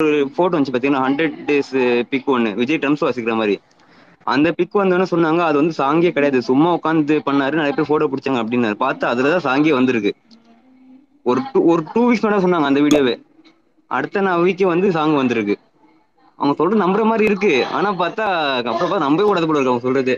ஒரு போட்டோ வந்துச்சு பாத்தீங்கன்னா ஹண்ட்ரட் டேஸ் பிக் ஒன்னு விஜய் ட்ரம்ஸ் வாசிக்கிற மாரி அந்த பிக் வந்தோனே சொன்னாங்க அது வந்து சாங்கே கெடையாது சும்மா உக்காந்து பண்ணாரு நெறைய பேர் போட்டோ புடிச்சாங்க அப்டின்னாரு பாத்தா அதுலதா சாங்கே வந்திருக்கு ஒரு டூ ஒரு டூ வீக்ஸ் முன்னாடி சொன்னாங்க அந்த வீடியோவே அடுத்த நா வீக்யே வந்து சாங் வந்திருக்கு அவங்க சொல்றது நம்புற மாரி இருக்கு ஆனா பாத்தா அப்புற பாத்தா நம்பவே கூடாது போல இருக்கு அவங்க சொல்றதே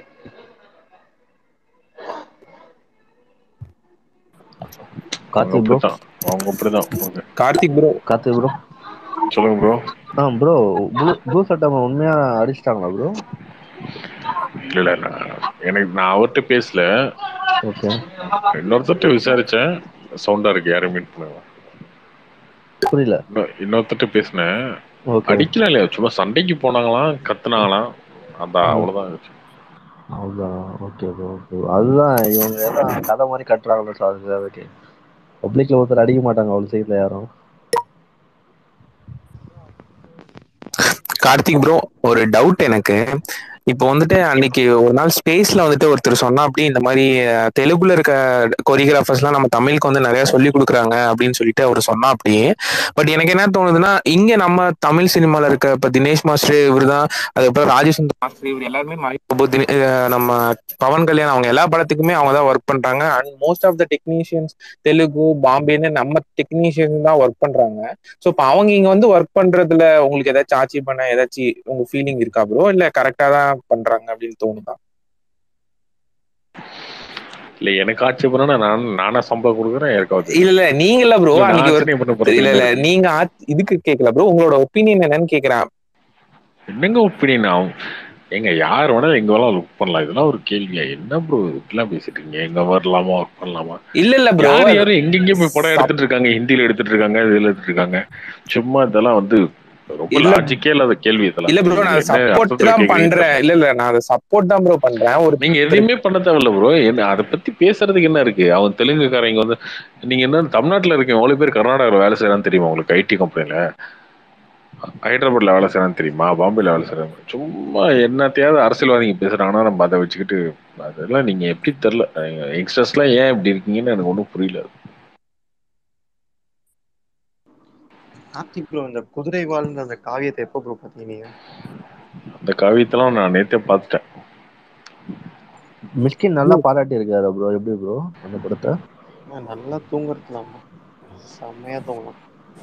அவங்க கார்த்திக் ப்ரோ அப்டித்தா அவங்க அப்டிதா okay Karthik bro Karthik bro சொல்லுங்க ப்ரோ ஆ ப்ரோ ப்ளூ ப்ளூ சட்ட உண்மையா அடிச்சிட்டாங்களா ப்ரோ இல்ல இல்ல எனக்கு நா அவர்ட்ட பேசல ஓகே இன்னொருத்தர்ட்ட விசாரிச்சே சவுண்டா இருக்கு யாரையோ மீட் பண்ண புரியல இன்னொ இன்னொருத்தர்ட்ட பேசுனே ஓகே அடிக்கலா இல்லையா சும்மா சண்டைக்கு போனாங்களா கத்துனாங்களா அதா அவ்ளோதா அவ்ளோதானா ஓகே ப்ரோ ஓகே அதுதா இவங்க எல்லா கத மாரி கட்டுறாங்கள சோ அதுக்காக கேட்ட பப்ளிக்ல ஒருத்தர அடிக்க மாட்டாங்க அவ்ளோ சீக்கிரத்துல யாரு கார்த்திக் ப்ரோ ஒரு டவுட் எனக்கு இப்போ வந்துட்டு அன்னைக்கு ஒரு நாள் ஸ்பேஸ்ல வந்துட்டு ஒருத்தர் சொன்னாப்டி இந்த மாரி தெலுங்குல இருக்க கொரியோகிராஃபர்ஸ்லா நம்ம தமிழுக்கு வந்து நெறைய சொல்லி குடுக்குறாங்க அப்டின்னு சொல்லிட்டு அவரு சொன்னாப்டி பட் எனக்கு என்ன தோணுதுன்னா இங்க நம்ம தமிழ் சினிமால இருக்க இப்ப தினேஷ் மாஸ்டர் இவருதா அதுக்கப்றோ ராஜேஷ்ந்த மாஸ்டர் இவரு எல்லாருமே நம்ம பவன் கல்யாண் அவங்க எல்லா படத்துக்குமே அவங்கதா ஒர்க் பண்றாங்க and most of the technicians Telugu பாம்பேன்னு நம்ம டெக்னீஷியன் தா ஒர்க் பண்றாங்க சோ இப்ப அவங்க இங்க வந்து ஒர்க் பண்றதுல உங்களுக்கு ஏதாச்சு ஆட்சி பண்ண ஏதாச்சு உங்க ஃபீலிங் இருக்கா ப்ரோ இல்ல கரெக்டா தா பண்றாங்க அப்டின்னு தோணுதா இல்ல எனக்கு ஆட்சேபணனா நா நானா சம்பளோ குடுக்குறே இல்ல இல்ல நீங்க இல்ல ப்ரோ அன்னைக்கு ஒரு பண்ண போறது இல்ல என்ன இல்ல இருக்கு நீங்க ஆ இதுக்கு கேக்கல ப்ரோ உங்களோட ஒப்பீனியன் என்னன்னு கேக்குறே என்னங்க ஒப்பீனியன் ஆவு ஏங்க யார் வேணாலு எங்க வேணாலு ஒர்க் பண்ணலா இதெல்லா ஒரு கேள்வியா என்ன ப்ரோ இப்டிலா பேசிட்டு இருக்கீங்க எங்க வரலாமா பண்லாமா இல்ல இல்ல ப்ரோ யார் யாரு எங்கெங்கயோ போய் படோ சப் எடுத்துட்டு இருக்காங்க ஹிந்தில எடுத்துட்டு இருக்காங்க இதுல எடுத்துட்டு இருக்காங்க சும்மா இதெல்லா வந்து ரொம்ப இல்ல லாஜிக்கே இல்லாத கேள்வி இதெல்லாம் இல்ல ப்ரோ நா நீங்க அத என்ன சப்போர்ட் அர்த்தத்துல தா கேக்குறீங்கன்னு பண்றே தெரியல இல்ல இல்ல நா அத சப்போர்ட் தா ப்ரோ பண்றே ஒரு நீங்க எதையுமே பண்ண தேவயில்ல ப்ரோ என்ன அத பத்தி பேசுறதுக்கு என்ன இருக்கு அவன் தெலுங்குக்காரங்க வந்து நீங்க என்ன தமிழ்நாட்டுல இருக்க எவ்வளோ பேர் கர்நாடகால வேல செய்றான்னு தெரியுமா உங்களுக்கு ஐ டி கம்பெனில ஹைதராபாத்ல வேல செய்றான்னு தெரியுமா பாம்பேல வேல செய்றாங்க சும்மா என்னத்தயாவது அரசியல்வாதிங்க பேசுறாங்கன்னா நம்ம அத வச்சுக்கிட்டு அதெல்லா நீங்க எப்டி தெர்ல யங்ஸ்டர்ஸ்ல்லா ஏன் இப்டி இருக்கீங்கன்னு எனக்கு ஒன்னும் புரியல கார்த்திக் ப்ரோ இந்த குதிரை வாழ்ந்த அந்த காவியத்த எப்ப ப்ரோ பாத்தீங்க நீங்க அந்த காவியத்தெல்லா நா நேத்தே பாத்துட்டே மிஷ்கின் நல்லா பாராட்டி இருக்காரு ப்ரோ எப்டி ப்ரோ அந்த படத்த ஆ நல்லா தூங்கறதுக்கலா ப்ரோ செம்மையா தூங்கலா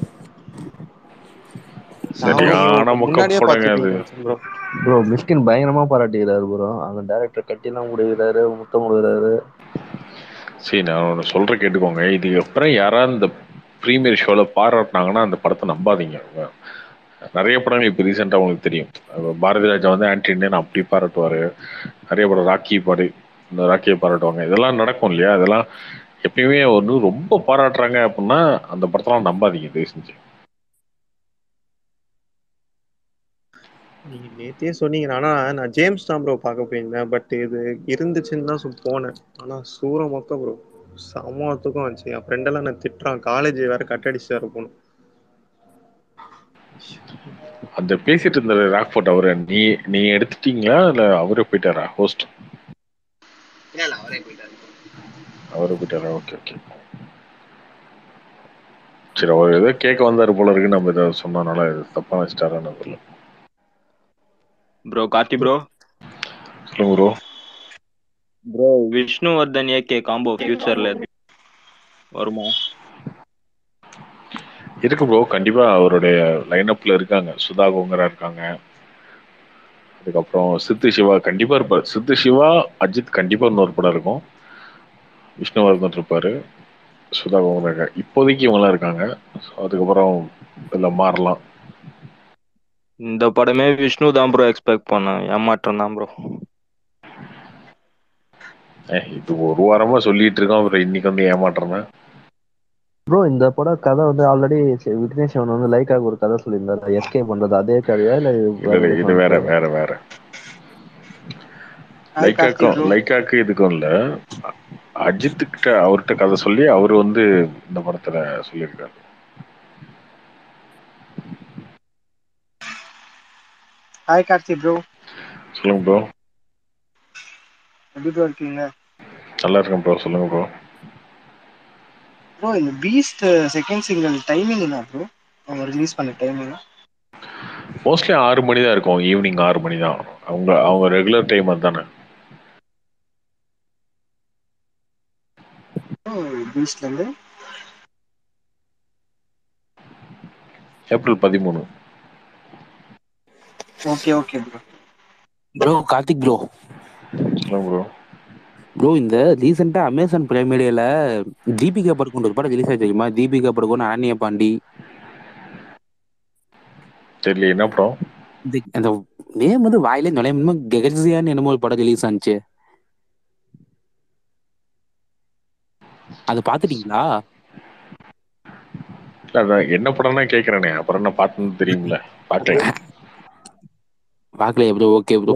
நா சரியான உங்களுக்கு மொக்க முன்னாடியே படங்க அது பாத்துருப்பீங்கன்னு நெனச்சே ப்ரோ ப்ரோ மிஷ்கின் பயங்கரமா பாராட்டிருக்காரு ப்ரோ அந்த டேரக்டர் கட்டில்லா குடுக்குறாரு முத்தோ குடுக்குறாரு செரி நா ஒன்னு சொல்றே கேட்டுக்கோங்க இதுக்கு அப்புறோ யாராவது இந்த பிரீமியர் ஷோல பாராட்டுனாங்கன்னா அந்த படத்த நம்பாதீங்க நெறைய படங்கள் இப்ப ரீசெண்டா உங்களுக்கு தெரியு பாரதி ராஜா வந்து ஆன்டிண்டியன் அப்டி பாராட்டுவாரு நெறைய படோ ராக்கி படை இந்த ராக்கிய பாராட்டுவாங்க இதெல்லா நடக்கு இல்லையா இதெல்லா எப்பயுமே வந்து ரொம்ப பாராட்டுறாங்க அப்டின்னா அந்த படத்தெல்லா நம்பாதீங்க தயவு செஞ்சு நீங்க நேத்தே சொன்னீங்க ஆனா நா ஜேம்ஸ் தா ப்ரோ பாக்க போயிருந்தே பட் இது இருந்துச்சுன்னு தா சொ போனே ஆனா சூற மொக்க ப்ரோ செம தூக்கோ வந்ச்சு என் ஃப்ரெண்ட் எல்லா என்ன திட்டுறா காலேஜ் வேற கட்டடிச்சுட்டு வேற போணு அந்த பேசிட்டு இருந்தாரு ராக்போர்ட் அவரு நீ நீ எடுத்துட்டீங்களா இல்ல அவரே போயிட்டாரா ஹோஸ்ட் இல்ல இல்ல அவரே போயிட்டாரு அவரே போயிட்டாரா ஓகே ஓகே செரி அவர் ஏதோ கேக்க வந்தாரு போல இருக்கு நம்ம ஏதோ சொன்னனால தப்பா நெனச்சுட்டாரா என்னன்னு தெர்ல ப்ரோ கார்த்தி ப்ரோ சொல்லுங்க bro bro Vishnuvardhan A K combo ஃபியூச்சர்ல வருமா இருக்கு ப்ரோ கண்டிப்பா அவருடைய லைன் அப்ல இருக்காங்க சுதா கோங்கரா இருக்காங்க அதுக்கப்புறோ சித்து சிவா கண்டிப்பா இருப்பாரு சித்து சிவா அஜித் கண்டிப்பா இன்னொரு படோ இருக்கு விஷ்ணுவர்தன் இருப்பாரு சுதா கோங்கரா இருக்காங்க இப்போதைக்கு இவங்கல்லா இருக்காங்க அதுக்கப்புறோ எல்லா மாறலா இந்த படமே விஷ்ணு தா ப்ரோ எக்ஸ்பெக்ட் பண்ணே ஏமாற்றம் தா ப்ரோ ஏ இது ஒரு வாரமா சொல்லிட்டு இருக்கோ அப்புறோ இன்னைக்கு வந்து ஏமாற்றம்னா ப்ரோ இந்த பட கத வந்து ஆல்ரெடி விக்னேஷ் சிவன் வந்து லைக்காக ஒரு கத சொல்லியிருந்தாரு எஸ் கே பண்றது அதே கதையா இல்ல இல்ல வேற இல்ல இது டிஃப்ரெண்ட் வேற ஸ்டோரி வேற வேற ஹாய் லைக்காக்கு கார்த்தி ப்ரோ லைக்காக்கு இதுக்கு இல்ல அஜித்து கிட்ட அவர்கிட்ட கத சொல்லி அவரு வந்து இந்த படத்துல சொல்லியிருக்காரு ஹாய் கார்த்தி ப்ரோ சொல்லுங்க ப்ரோ எப்டி ப்ரோ இருக்கீங்க நல்லா இருக்கே ப்ரோ சொல்லுங்க ப்ரோ ப்ரோ இந்த பீஸ்ட் செகண்ட் சிங்கிள் டைமிங் என்ன ப்ரோ அவங்க ரிலீஸ் பண்ண டைமிங் மோஸ்ட்லி ஆறு மணி தான் இருக்கும் ஈவினிங் ஆறு மணி தான் அவங்க அவங்க ரெகுலர் டைம் அதுதானே பீச்ல இருந்து ஏப்ரல் பதிமூணு okay okay bro bro Karthik bro bro bro இந்த ரீசெண்டா அமேசான் பிரைம் மீடியால தீபிகா படுகோன் ஒரு படம் ரிலீஸ் ஆச்சு தெரியுமா தீபிகா படுகோன் அனன்யா பாண்டி தெரியல என்ன படம் இந்த அந்த நேம் வந்து வாயிலே நுழைய கெகசியான்னு என்னமோ ஒரு படம் ரிலீஸ் ஆனிச்சு அது பாத்துட்டீங்களா இல்ல அதான் என்ன படம்னா கேக்குறேனே அப்புறம் என்ன பார்த்தது தெரியும்ல பார்க்கல பாக்கலையா ப்ரோ ஓகே ப்ரோ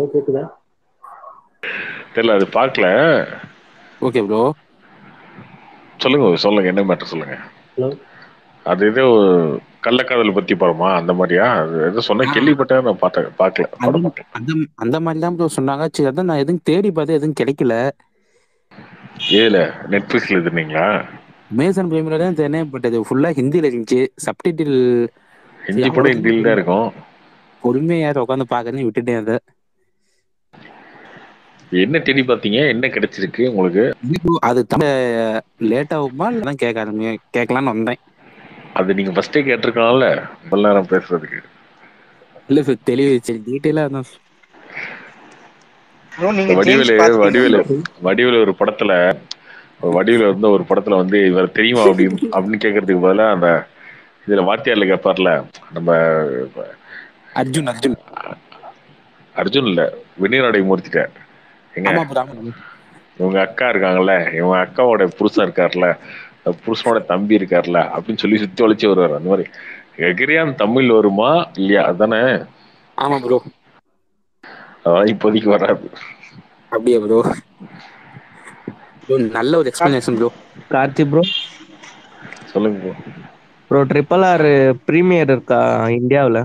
தெரியல அது பார்க்கல ஓகே ப்ரோ சொல்லுங்க சொல்லுங்க என்ன மேட்டர் சொல்லுங்க அது ஏதோ கள்ளக்காதல் பத்தி படமா அந்த மாதிரியா அது ஏதோ சொன்ன கேள்விப்பட்டேன் நான் பார்த்தேன் பார்க்கல படம் பார்க்கல அந்த அந்த மாதிரி தான் ப்ரோ சொன்னாங்க சரி அதான் நான் எதுவும் தேடி பார்த்தேன் எதுவும் கிடைக்கல ஏல நெட்ஃபிளிக்ஸ்ல இருந்தீங்களா அமேசான் பிரைம்ல தான் தெரியும் பட் அது ஃபுல்லா ஹிந்தில இருந்துச்சு சப்டைட்டில் ஹிந்தி படம் ஹிந்தியில் தான் இருக்கும் பொறுமையா உட்காந்து பாக்குறேன்னு விட்டுட்டேன் அதை என்ன தேடி பார்த்தீங்க என்ன கிடைச்சிருக்கு உங்களுக்கு அது லேட் ஆகுமா இல்லைதான் கேட்க ஆரம்பி கேட்கலான்னு வந்தேன் அது நீங்க ஃபர்ஸ்டே கேட்டிருக்கலாம்ல இவ்வளவு நேரம் பேசுறதுக்கு இல்ல சார் தெளிவு சரி டீட்டெயிலா அதான் ப்ரோ நீங்க வடிவேலு ஜேம்ஸ் வடிவேலு பாத்துட்டீங்களா வடிவேலு ஒரு படத்துல வடிவேலு வந்து ஒரு படத்துல வந்து இவர் தெரியுமா அப்படின்னு அப்படின்னு கேட்கறதுக்கு பதிலா அந்த இதுல வாத்தியார்ல கேட்பார்ல நம்ம அர்ஜுன் அர்ஜுன் அர்ஜுன் இல்ல வினயநாடை மூர்த்திட்ட எங்க ஆமா bro, ஆமா bro. இவங்க அக்கா இருக்காங்கல்ல இவங்க அக்காவோட புருஷன் இருக்கார்ல அந்த புருஷனோட தம்பி இருக்கார்ல அப்படின்னு சொல்லி சுத்தி வளைச்சு வருவார் அந்த மாதிரி எகிரியான் தமிழ் வருமா இல்லையா அதானே ஆமா ப்ரோ அதான் இப்போதைக்கு வராது அப்படியே ப்ரோ நல்ல ஒரு எக்ஸ்பிளனேஷன் ப்ரோ கார்த்தி ப்ரோ சொல்லுங்க bro. Bro triple R premiere இருக்கா இந்தியாவில்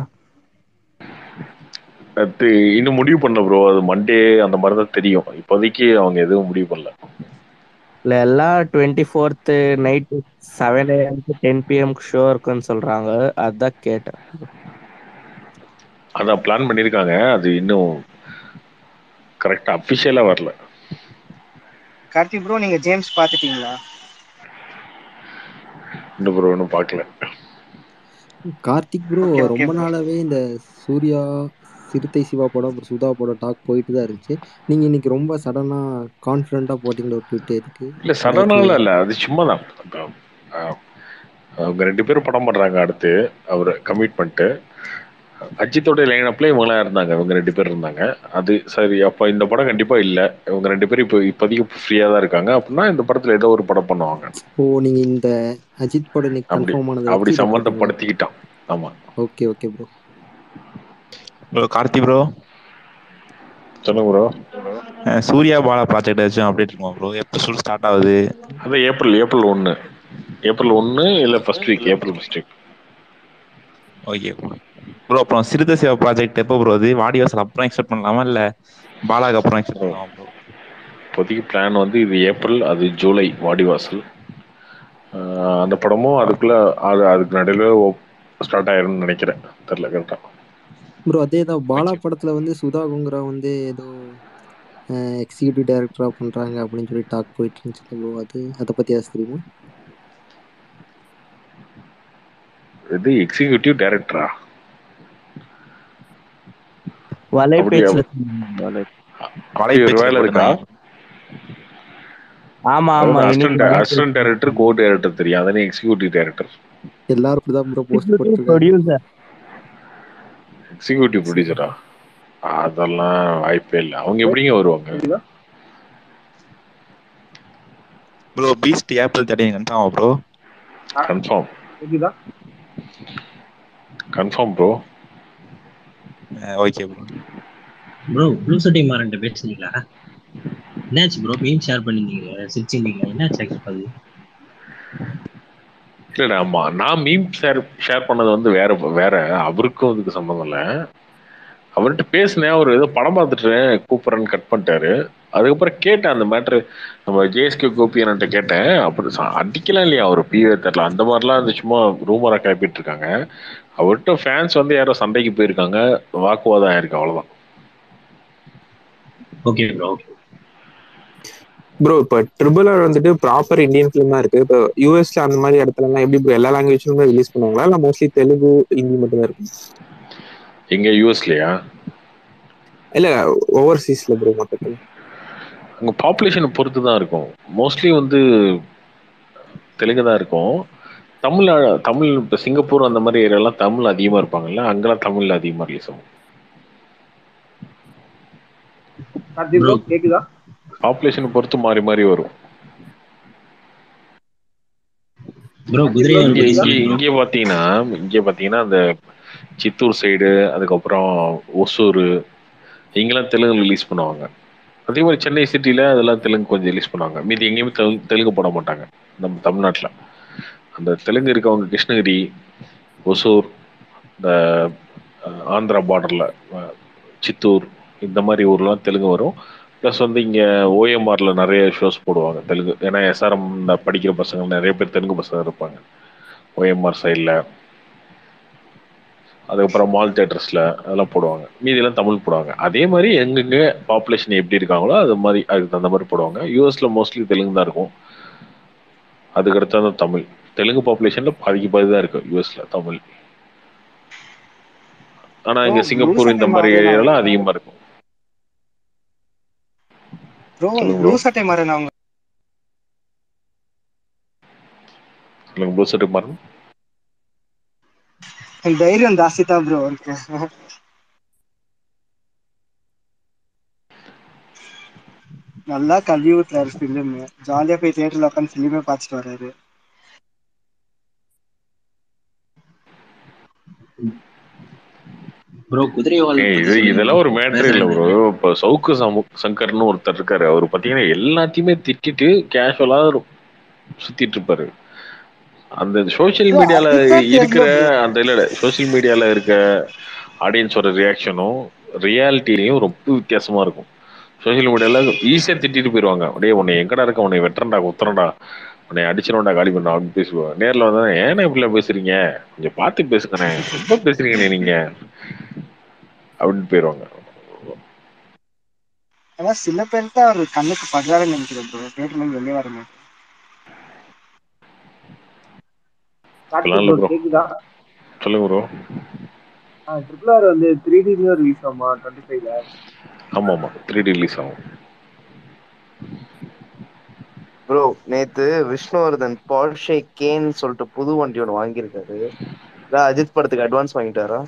அது இன்னும் முடிவு பண்ணல ப்ரோ அது மண்டே அந்த மாதிரி தான் தெரியும் இப்போதைக்கு அவங்க எதுவும் முடிவு பண்ணல இல்லை எல்லாம் twenty fourth night seven AM ten PM show இருக்குன்னு சொல்கிறாங்க அதான் கேட்டேன் அதான் பிளான் பண்ணியிருக்காங்க அது இன்னும் கரெக்டா அஃபிஷியலா வரல கார்த்தி ப்ரோ நீங்க ஜேம்ஸ் பாத்துட்டீங்களா இன்னும் ப்ரோ இன்னும் பார்க்கல கார்த்திக் ப்ரோ Okay, okay, ரொம்ப bro. நாளாவே இந்த சூர்யா சிறுத்தை சிவா படம் அப்புறம் சுதா படம் டாக் போயிட்டு தான் இருந்துச்சு நீங்க இன்னைக்கு ரொம்ப சடனா கான்ஃபிடண்டா போட்டீங்களா ஒரு ட்விட் இருக்கு இல்ல சடனால இல்ல அது சும்மா தான் அவங்க ரெண்டு பேரும் படம் பண்றாங்க அடுத்து அவர் கமிட் பண்ணிட்டு அஜித்தோட லைன் அப்ல இவங்களாம் இருந்தாங்க இவங்க ரெண்டு பேர் இருந்தாங்க அது சரி அப்ப இந்த படம் கண்டிப்பா இல்ல இவங்க ரெண்டு பேரும் இப்போ இப்போதைக்கு ஃப்ரீயா தான் இருக்காங்க அப்படின்னா இந்த படத்துல ஏதோ ஒரு படம் பண்ணுவாங்க ஓ நீங்க இந்த அஜித் படம் இன்னைக்கு அப்படி கன்ஃபார்ம் ஆனது அப்படி சம்மந்தப்படுத்திக்கிட்டான் ஆமா okay okay bro bro Karthi bro சொல்லுங்க ப்ரோ சூர்யா பாலா ப்ராஜெக்ட் ஏதாச்சும் அப்டேட் இருக்குமா ப்ரோ எப்போ ஷூட் ஸ்டார்ட் ஆகுது அது ஏப்ரல் ஏப்ரல் ஒன்னு ஏப்ரல் ஒன்னு இல்ல first week April first week okay bro அப்புறம் சிறுத்தை சிவா ப்ராஜெக்ட் எப்போ ப்ரோ அது வாடிவாசல் அப்புறம் எக்ஸ்பெக்ட் பண்ணலாமா இல்லை பாலாக்கு அப்புறம் எக்ஸ்பெக்ட் பண்ணலாமா ப்ரோ இப்போதைக்கு பிளான் வந்து இது ஏப்ரல் அது ஜூலை வாடிவாசல் ஆஹ் அந்த படமும் அதுக்குள்ள அது அதுக்கு நடுவில் ஸ்டார்ட் ஆயிரும்னு நினைக்கிறேன் தெரியல கரெக்டா ப்ரோ அதே தான் பாலா படத்துல வந்து சுதா குங்குரா வந்து ஏதோ எக்ஸிக்யூட்டிவ் டைரக்டரா பண்றாங்க அப்படின்னு சொல்லி டாக் போயிட்டு இருந்துச்சு ப்ரோ அது அதை பத்தி ஏதாச்சும் தெரியுமா இது எக்ஸிகியூட்டிவ் டைரக்டரா வலை அப்படியா? பேச்சுல அப்படி ஒரு வேலை இருக்கா ஆமா ஆமா assistant assistant director co director தெரியும் அதானே எக்ஸிகியூட்டிவ் டைரக்டர் எல்லாரும் இப்படிதான் ப்ரோ போஸ்ட் போட்டுருக்காங்க ப்ரொடியூசர் எக்ஸிகியூட்டிவ் ப்ரொடியூசரா அதெல்லாம் வாய்ப்பே இல்லை அவங்க எப்படிங்க வருவாங்க ப்ரோ பீஸ்ட் ஏப்ரல் தேர்ட்டின் கன்ஃபார்மா bro confirm confirm bro okay bro bro blue சட்டி மாறன்ட்ட பேசுனீங்களா என்னாச்சு ப்ரோ மீன் ஷேர் பண்ணிருந்தீங்க சிரிச்சிருந்தீங்க என்னாச்சு ஆக்சுவலா அது இல்ல ஆமா நான் மீம் ஷேர் ஷேர் பண்ணது வந்து வேற வேற அவருக்கும் இதுக்கு சம்மந்தம் இல்லை அவர்கிட்ட பேசினேன் அவர் ஏதோ படம் பார்த்துட்டு கூப்பிட்றேன்னு கட் பண்ணிட்டாரு அதுக்கப்புறம் கேட்டேன் அந்த மேட்ரு நம்ம ஜேஎஸ்கே கோபி என்கிட்ட கேட்டேன் அப்படி ச- அடிக்கலாம் இல்லையா அவர் பிஏ தெரியல அந்த மாதிரிலாம் அந்த சும்மா ரூமரா கிளப்பிட்டு இருக்காங்க அவர்கிட்ட ஃபேன்ஸ் வந்து யாரோ சண்டைக்கு போயிருக்காங்க வாக்குவாதம் ஆயிருக்கு அவ்வளவுதான் ஓகே ப்ரோ ஓகே ப்ரோ இப்போ ட்ரிபிள் ஆர் வந்துட்டு ப்ராப்பர் இந்தியன் ஃபிலிமா இருக்கு இப்போ யூஎஸ்ல அந்த மாதிரி இடத்துல எல்லாம் எப்படி ப்ரோ எல்லா லாங்குவேஜ்லுமே ரிலீஸ் பண்ணுவாங்களா இல்ல மோஸ்ட்லி தெலுங்கு ஹிந்தி மட்டும் தான் இருக்கும் எங்க யூஎஸ்லயா இல்ல ஓவர்சீஸ்ல ப்ரோ மொத்தத்தில் அங்க பாப்புலேஷனை பொறுத்து தான் இருக்கும் மோஸ்ட்லி வந்து தெலுங்கு தான் இருக்கும் தமிழ் தமிழ் இப்போ சிங்கப்பூர் அந்த மாதிரி ஏரியாலாம் தமிழ் அதிகமாக இருப்பாங்கல்ல அங்கெல்லாம் தமிழ் அதிகமாக ரிலீஸ் ஆகும் கார்த்தி ப்ரோ கேக்குதா பாப்புலேஷனை பொறுத்து மாறி மாறி வரும் ப்ரோ குதிரை இங்கே இங்கே இங்கே பார்த்தீங்கன்னா இங்கே பார்த்தீங்கன்னா அந்த சித்தூர் சைடு அதுக்கப்புறம் ஒசூர் இங்கெல்லாம் தெலுங்கு ரிலீஸ் பண்ணுவாங்க அதே மாதிரி சென்னை சிட்டியில் அதெல்லாம் தெலுங்கு கொஞ்சம் ரிலீஸ் பண்ணுவாங்க மீதி எங்கேயுமே தெலுங்கு தெலுங்கு போட மாட்டாங்க நம்ம தமிழ்நாட்டில் அந்த தெலுங்கு இருக்கவங்க கிருஷ்ணகிரி ஒசூர் இந்த அஹ், ஆந்திரா பார்டரில் சித்தூர் இந்த மாதிரி ஊர்லாம் தெலுங்கு வரும் ப்ளஸ் வந்து இங்கே ஓஎம்ஆரில் நிறைய ஷோஸ் போடுவாங்க தெலுங்கு ஏன்னா எஸ்ஆர்எம் படிக்கிற பசங்க நிறைய பேர் தெலுங்கு பசங்க இருப்பாங்க ஓஎம்ஆர் சைடில் அதுக்கப்புறம் மால் தேட்டர்ஸில் அதெல்லாம் போடுவாங்க மீதியெல்லாம் தமிழ் போடுவாங்க அதே மாதிரி எங்கெங்க பாப்புலேஷன் எப்படி இருக்காங்களோ அது மாதிரி அதுக்கு தகுந்த மாதிரி போடுவாங்க யூஎஸ்ல மோஸ்ட்லி தெலுங்கு தான் இருக்கும் அதுக்கடுத்து தான் தமிழ் தெலுங்கு பாப்புலேஷன்ல பாதிக்கு பாதி தான் இருக்கு யூஎஸ்ல தமிழ் ஆனா இங்க Bro, சிங்கப்பூர் blue இந்த சட்டை மாதிரி மாதிரி ஏரியாலாம் அதிகமா இருக்கும் ப்ரோ சொல்லுங்க ப்ளூ bro. சட்டை மாறன் அவங்க சொல்லுங்க ப்ளூ சட்டை மாறன் தைரியம் ஜாஸ்தி தான் ப்ரோ இருக்கு நல்லா கல்வி ஊத்துறாரு ஃபிலிம் ஜாலியா போய் தியேட்டர்ல உட்காந்து ஃபிலிமே பார்த்துட்டு வர்றாரு ப்ரோ குதிரைவால் ஏய், இது இதெல்லாம் ஒரு மேட்ரு இல்ல ப்ரோ இப்போ சவுக்கு சமு சங்கர்னு ஒருத்தர் இருக்காரு அவர் பாத்தீங்கன்னா எல்லாத்தையுமே திட்டிட்டு கேஷுவலா சுத்திட்டு இருப்பாரு அந்த சோஷியல் Bro, மீடியால அதுக்காக இருக்கிற எவ்வளவு bro? அந்த இல்ல சோஷியல் மீடியால இருக்க ஆடியன்ஸோட ரியாக்ஷனும் ரியாலிட்டிலையும் ரொம்ப வித்தியாசமா இருக்கும் சோஷியல் மீடியால ஈஸியா திட்டிட்டு போயிருவாங்க அப்படியே உன்னை எங்கடா இருக்க உன்னை வெட்டுறண்டா குத்துறண்டா உன்னை அடிச்சிடண்டா காலி பண்ணா அப்படின்னு பேசுவாங்க நேர்ல வந்தா ஏன்னா இப்படிலாம் பேசுறீங்க கொஞ்சம் பார்த்து பேசுங்கண்ணே ரொம்ப பேசுறீங்கண்ணே நீங்க அப்படின்னு போயிருவாங்க ஆனா சில பேர் தான் அவர் கண்ணுக்கு படுறாருன்னு நினைக்கிறேன் ப்ரோ தியேட்டர்ல இருந்து வெளியே வர மாட்டேன் கார்த்தி அப்படிலாம் இல்ல ப்ரோ ப்ரோ கேக்குதா சொல்லுங்க ப்ரோ ட்ரிபிள் ஆர் வந்து த்ரீ டிலயும் ரிலீஸ் ஆமா டுவெண்ட்டி ஃபைவ்ல ஆமா ஆமா த்ரீ டி ரிலீஸ் ஆகும் ப்ரோ நேத்து விஷ்ணுவர்தன் பால்ஷே கேன்னு சொல்லிட்டு புது வண்டி ஒன்று வாங்கியிருக்காரு அதான் அஜித் படத்துக்கு அட்வான்ஸ் வாங்கிட்டாரா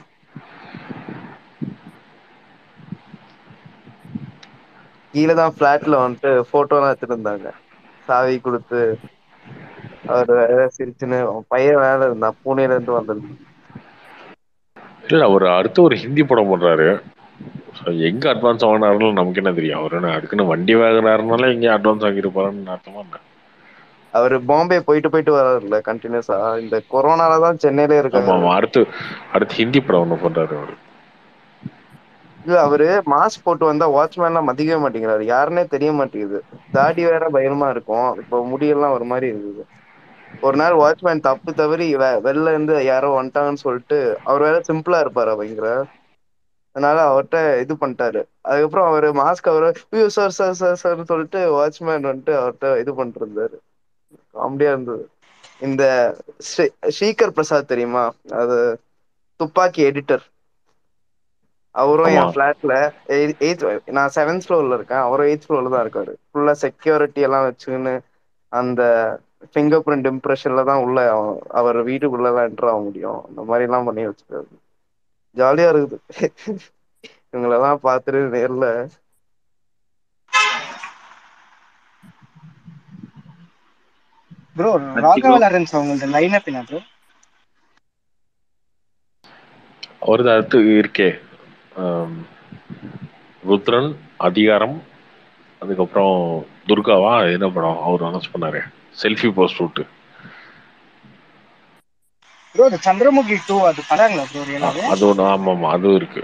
கீழே தான் ஃபிளாட்ல வந்துட்டு போட்டோலாம் எடுத்துட்டு இருந்தாங்க சாவி கொடுத்து அவர் வேற சிரிச்சுன்னு அவன் பையன் வேலை இருந்தான் பூனேல இருந்து வந்தது இல்ல அவர் அடுத்து ஒரு ஹிந்தி படம் பண்றாரு So, எங்க அட்வான்ஸ் வாங்கினாருன்னு நமக்கு என்ன தெரியும் அவர் என்ன அதுக்குன்னு வண்டி வாங்குறாருனால எங்க அட்வான்ஸ் வாங்கியிருப்பாருன்னு அர்த்தமா என்ன அவர் பாம்பே போயிட்டு போயிட்டு வர்றாருல்ல கண்டினியூஸா இந்த கொரோனால தான் சென்னையில ஆமா இருக்காரு ஆமா அடுத்து அடுத்து ஹிந்தி படம் ஒண்ணு பண்றாரு அவரு இல்ல அவரு மாஸ்க் போட்டு வந்தா வாட்ச்மேன்லாம் மதிக்கவே மாட்டேங்கிறாரு யாருன்னே தெரிய மாட்டேங்குது தாடி வேற பயமா இருக்கும் இப்போ முடியெல்லாம் ஒரு மாதிரி இருக்குது ஒரு நாள் வாட்ச்மேன் தப்பு தவறி வெ- வெளில இருந்து யாரோ வந்துட்டாங்கன்னு சொல்லிட்டு அவர் வேற சிம்பிளா இருப்பாரு பயங்கர அதனால அவர்கிட்ட இது பண்ணிட்டாரு அதுக்கப்புறம் அவரு மாஸ்க் அவரு ஐயோ சார் சார் சார் சார்னு சொல்லிட்டு வாட்ச்மேன் வந்துட்டு அவர்கிட்ட இது பண்ணிட்டு இருந்தாரு காமெடியா இருந்தது இந்த ஸ்ரீ- ஸ்ரீகர் பிரசாத் தெரியுமா அது துப்பாக்கி எடிட்டர் அவரும் ஆமா என் ஃபிளாட்ல எயித் நான் செவன்த் ஃப்ளோர்ல இருக்கேன் அவரும் எயித் ஃப்ளோர்ல தான் இருக்காரு ஃபுல்லா செக்யூரிட்டி எல்லாம் வச்சுக்கின்னு அந்த ஃபிங்கர் பிரிண்ட் இம்ப்ரெஷன்ல தான் உள்ள அவ- அவர் வீட்டுக்குள்ள எல்லாம் என்டர் ஆக முடியும் அந்த மாதிரி எல்லாம் பண்ணி வச்சிருக்காரு ஜாலியா இருக்குது இவங்களெல்லாம் பார்த்துட்டு நேர்ல ப்ரோ கார்த்தி ராகவ ப்ரோ லாரன்ஸ் அவங்களோட லைன் அப் என்ன ப்ரோ அவரது அடுத்து இருக்கே ஆம், ருத்ரன் அதிகாரம் அதுக்கப்புறம் துர்காவா அது என்ன படம் அவர் அனௌன்ஸ் பண்ணாரு செல்ஃபி போஸ்ட் விட்டு ப்ரோ இந்த சந்திரமுகி டூ அது படாங்களா ப்ரோ அ- ரியலாவே அது ஒன்று ஆமா ஆமா அதுவும் இருக்கு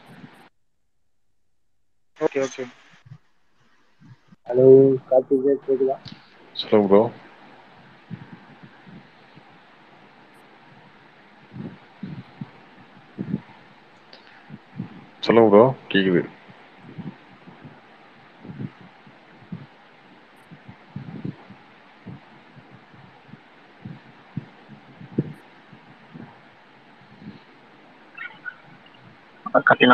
okay okay hello Karthi bro கேக்குதா சொல்லுங்க ப்ரோ சொல்லுங்க ப்ரோ கேக்குது கட்டினா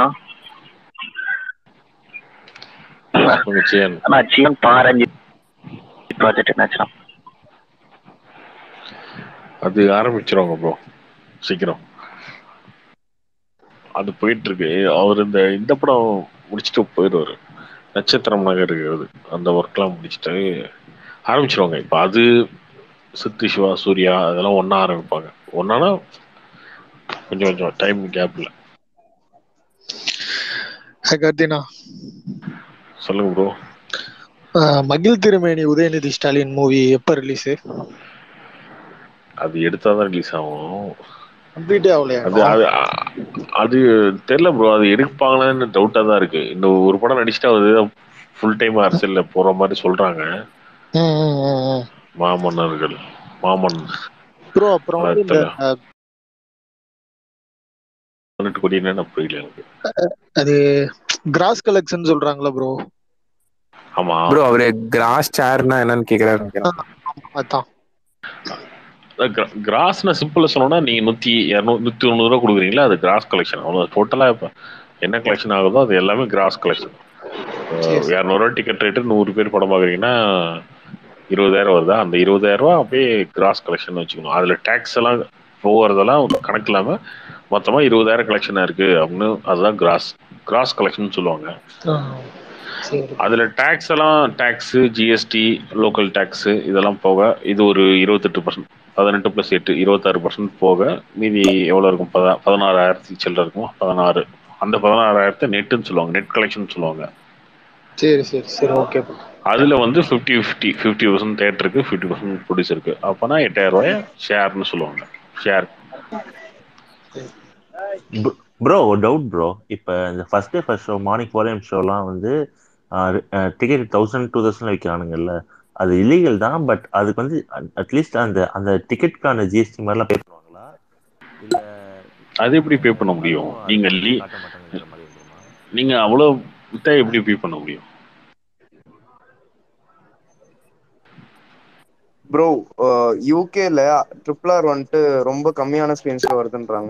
சொல்லுங்க சியன் ஆனா சிஎம் பாரஞ்சி ப்ராஜெக்ட் என்னாச்சுன்னா அது ஆரம்பிச்சிருவாங்க ப்ரோ சீக்கிரம் அது போயிட்டு இருக்கு அவர் இந்த இந்த படம் முடிச்சுட்டு போயிடுவாரு நட்சத்திரம் நகர் இருக்கிறது அந்த ஒர்க்லாம் முடிச்சுட்டு ஆரம்பிச்சிருவாங்க இப்போ அது சித்து சிவா சூர்யா அதெல்லாம் ஒன்றா ஆரம்பிப்பாங்க ஒன்னானா கொஞ்சம் கொஞ்சம் டைம் கேப்ல கர்தினா சொல்லுங்க ப்ரோ மகிழ் திருமேனி உதயநிதி ஸ்டாலின் மூவி எப்ப ரிலீஸ் அது எடுத்தாதான் ரிலீஸ் ஆகும் கம்ப்ளீட்டே ஆகலையா அது அது அது தெரியல ப்ரோ அது எடுப்பாங்களான்னு டவுட்டா தான் இருக்கு இந்த ஒரு படம் நடிச்சுட்டு அது ஃபுல் டைம் அரசியல்ல போற மாதிரி சொல்றாங்க மாமன்னர்கள் மாமன் ப்ரோ அப்புறம் வந்து இந்த அஹ், பதினெட்டு கோடி என்னன்னு புரியல எனக்கு அது கிராஸ் கலெக்ஷன் சொல்றாங்களா ப்ரோ ஆமா ப்ரோ அவரு கிராஸ் சேர்னா என்னன்னு கேக்குறாரு அதான் கிராஸ்னா சிம்பிளா சொல்லணும்னா நீங்க நூத்தி இரநூறு நூத்தி தொண்ணூறு ரூபா கொடுக்குறீங்களா அது கிராஸ் கலெக்ஷன் அவ்வளோ டோட்டலா இப்போ என்ன கலெக்ஷன் ஆகுதோ அது எல்லாமே கிராஸ் கலெக்ஷன் இரநூறுவா டிக்கெட் ரேட்டு நூறு பேர் படம் பார்க்குறீங்கன்னா இருபதாயிரம் வருதா அந்த இருபதாயிரம் ரூபா அப்படியே கிராஸ் கலெக்ஷன் வச்சுக்கணும் அதுல டேக்ஸ் எல்லாம் போகிறதெல்லாம் கணக்கு இல்லாம மொத்தமா இருபதாயிரம் கலெக்ஷனா இருக்கு அப்படின்னு அதுதான் கிராஸ் கிராஸ் கலெக்ஷன் சொல்லுவாங்க சரி அதுல டேக்ஸ் எல்லாம் டேக்ஸ் ஜிஎஸ்டி லோக்கல் டேக்ஸ் இதெல்லாம் போக இது ஒரு இருபத்தெட்டு பர்சன்ட் பதினெட்டு பிளஸ் எட்டு இருபத்தாறு பர்சன்ட் போக மீதி எவ்வளவு இருக்கும் பத பதினாறாயிரத்தி சில்லற இருக்கும் பதினாறு அந்த பதினாறாயிரத்தை நெட்டுன்னு சொல்லுவாங்க நெட் கலெக்ஷன் சொல்லுவாங்க சரி சரி சரி ஓகே அதுல வந்து ஃபிஃப்டி ஃபிஃப்டி ஃபிஃப்டி பர்சன்ட் தேட்டருக்கு ஃபிஃப்டி பர்சன்ட் ப்ரொடியூசருக்கு அப்போனா எட்டாயிரம் ரூபாய் ஷேர்னு சொல்லுவாங்க ஷேர் ப்ரோ ஒரு டவுட் ப்ரோ இப்போ இந்த first day first show morning four ஷோலாம் வந்து டிக்கெட் தௌசண்ட் டூ தௌசண்ட் வைக்கிறானுங்கல்ல அது இல்லீகல் தான் பட் அதுக்கு வந்து அட்லீஸ்ட் அந்த அந்த டிக்கெட்கான ஜிஎஸ்டி மாதிரிலாம் பே பண்ணுவாங்களா இல்ல அது எப்படி பே பண்ண முடியும் நீங்க லீ நீங்க அவ்வளவு வித்தா எப்படி பே பண்ண முடியும் ப்ரோ யூகேல ட்ரிபிள் ஆர் வந்துட்டு ரொம்ப கம்மியான ஸ்கிரீன்ஸ்ல வருதுன்றாங்க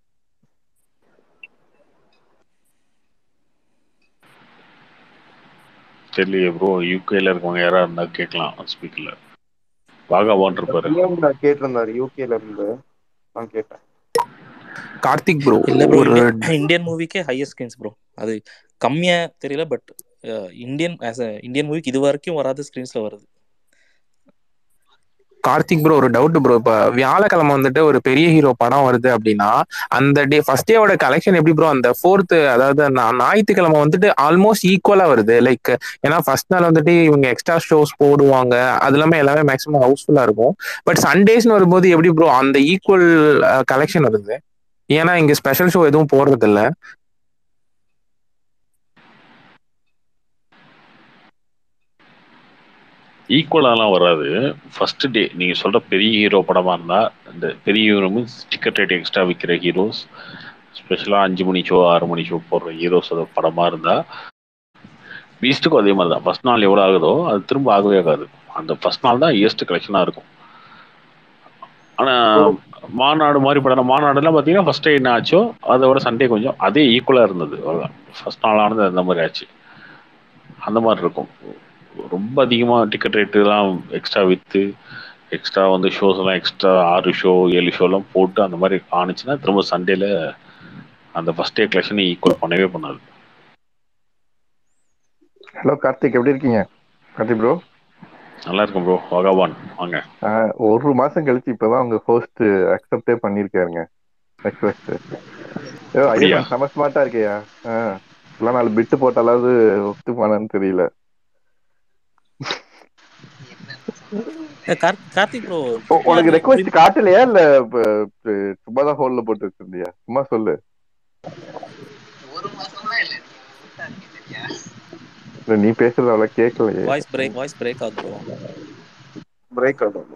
தெரியலையே ப்ரோ யூகேல இருக்கவங்க யாரா இருந்தா கேட்கலாம் ஸ்பீக்கர்ல பாகாவான் இருப்பாரு PM நான் கேட்டிருந்தாரு யூகேல இருந்து நான் கேட்டேன் கார்த்திக் ப்ரோ இல்ல ப்ரோ ஒரு இந்தியன் மூவிக்கே ஹையஸ்ட் ஸ்கிரீன்ஸ் ப்ரோ அது கம்மியா தெரியல but Indian as a Indian மூவிக்கு இது வரைக்கும் வராத ஸ்கிரீன்ஸ்ல வருது கார்த்திக் ப்ரோ ஒரு டவுட் ப்ரோ இப்ப வியாழக்கிழமை வந்துட்டு ஒரு பெரிய ஹீரோ படம் வருது அப்படின்னா அந்த டே ஃபர்ஸ்ட் டேவோட கலெக்ஷன் எப்படி ப்ரோ அந்த ஃபோர்த் அதாவது நா- ஞாயிற்றுக்கிழமை வந்துட்டு ஆல்மோஸ்ட் ஈக்குவலா வருது லைக் ஏன்னா ஃபர்ஸ்ட் நாள் வந்துட்டு இவங்க எக்ஸ்ட்ரா ஷோஸ் போடுவாங்க அது எல்லாமே எல்லாமே மேக்ஸிமம் ஹவுஸ்ஃபுல்லா இருக்கும் பட் சண்டேஸ்னு வரும்போது எப்படி ப்ரோ அந்த ஈக்குவல் கலெக்ஷன் வருது ஏன்னா இங்க ஸ்பெஷல் ஷோ எதுவும் போடுறது இல்ல ஈக்குவலாலாம் வராது ஃபர்ஸ்ட் டே நீங்க சொல்ற பெரிய ஹீரோ படமா இருந்தா இந்த பெரிய hero means ticket rate extra விற்கிற ஹீரோஸ் ஸ்பெஷலா அஞ்சு மணி ஷோ ஆறு மணி ஷோ போடுற ஹீரோஸ் படமா இருந்தா பீஸ்ட்டுக்கும் அதே மாதிரி தான் ஃபர்ஸ்ட் நாள் எவ்வளோ ஆகுதோ அது திரும்ப ஆகவே ஆகாது அந்த ஃபர்ஸ்ட் நாள் தான் ஈஸ்ட் கலெக்ஷனாக இருக்கும் ஆனா மாநாடு மாதிரி படம் மாநாடுலாம் பார்த்தீங்கன்னா ஃபர்ஸ்ட் டே என்ன ஆச்சோ அதை விட சண்டே கொஞ்சம் அதே ஈக்குவலாக இருந்தது அவ்வளோதான் ஃபர்ஸ்ட் நாள் ஆனது அந்த மாதிரி ஆச்சு அந்த மாதிரி இருக்கும் ரொம்ப அதிகமாக டிக்கெட் ரேட்டுலாம் எக்ஸ்ட்ரா விற்று எக்ஸ்ட்ரா வந்து ஷோஸ் எல்லாம் எக்ஸ்ட்ரா ஆறு ஷோ ஏழு ஷோலாம் போட்டு அந்த மாதிரி ஆணுச்சுன்னா திரும்ப சண்டேல அந்த ஃபர்ஸ்ட் டே கலெக்ஷனை ஈக்குவல் பண்ணவே பண்ணாது ஹலோ கார்த்திக் எப்படி இருக்கீங்க கார்த்திக் ப்ரோ நல்லா இருக்கும் ப்ரோ வகாவான் வாங்க ஒரு மாசம் கழிச்சு இப்பதான் உங்க ஹோஸ்ட் அக்செப்டே பண்ணிருக்காருங்க ரெக்வெஸ்ட் ஐயோ அப்படியா? ஐயப்பன் செம ஸ்மார்ட்டா இருக்கியா எல்லாம் நாலு பிட்டு போட்டாலாவது ஒத்துப்பானான்னு தெரியல ஏ, கார்த்- கார்த்திக் ப்ரோ உ- உனக்கு ரெக்வெஸ்ட் காட்டலையா இல்ல இப்ப- இப்ப சும்மாதான் ஹோல்ல போட்டு வச்சிருந்தியா சும்மா சொல்லு இல்ல நீ பேசுறது அவ்வளவு கேட்கலையே வாய்ஸ் பிரேக் வாய்ஸ் பிரேக் ஆகுது ப்ரோ பிரேக் ஆகும்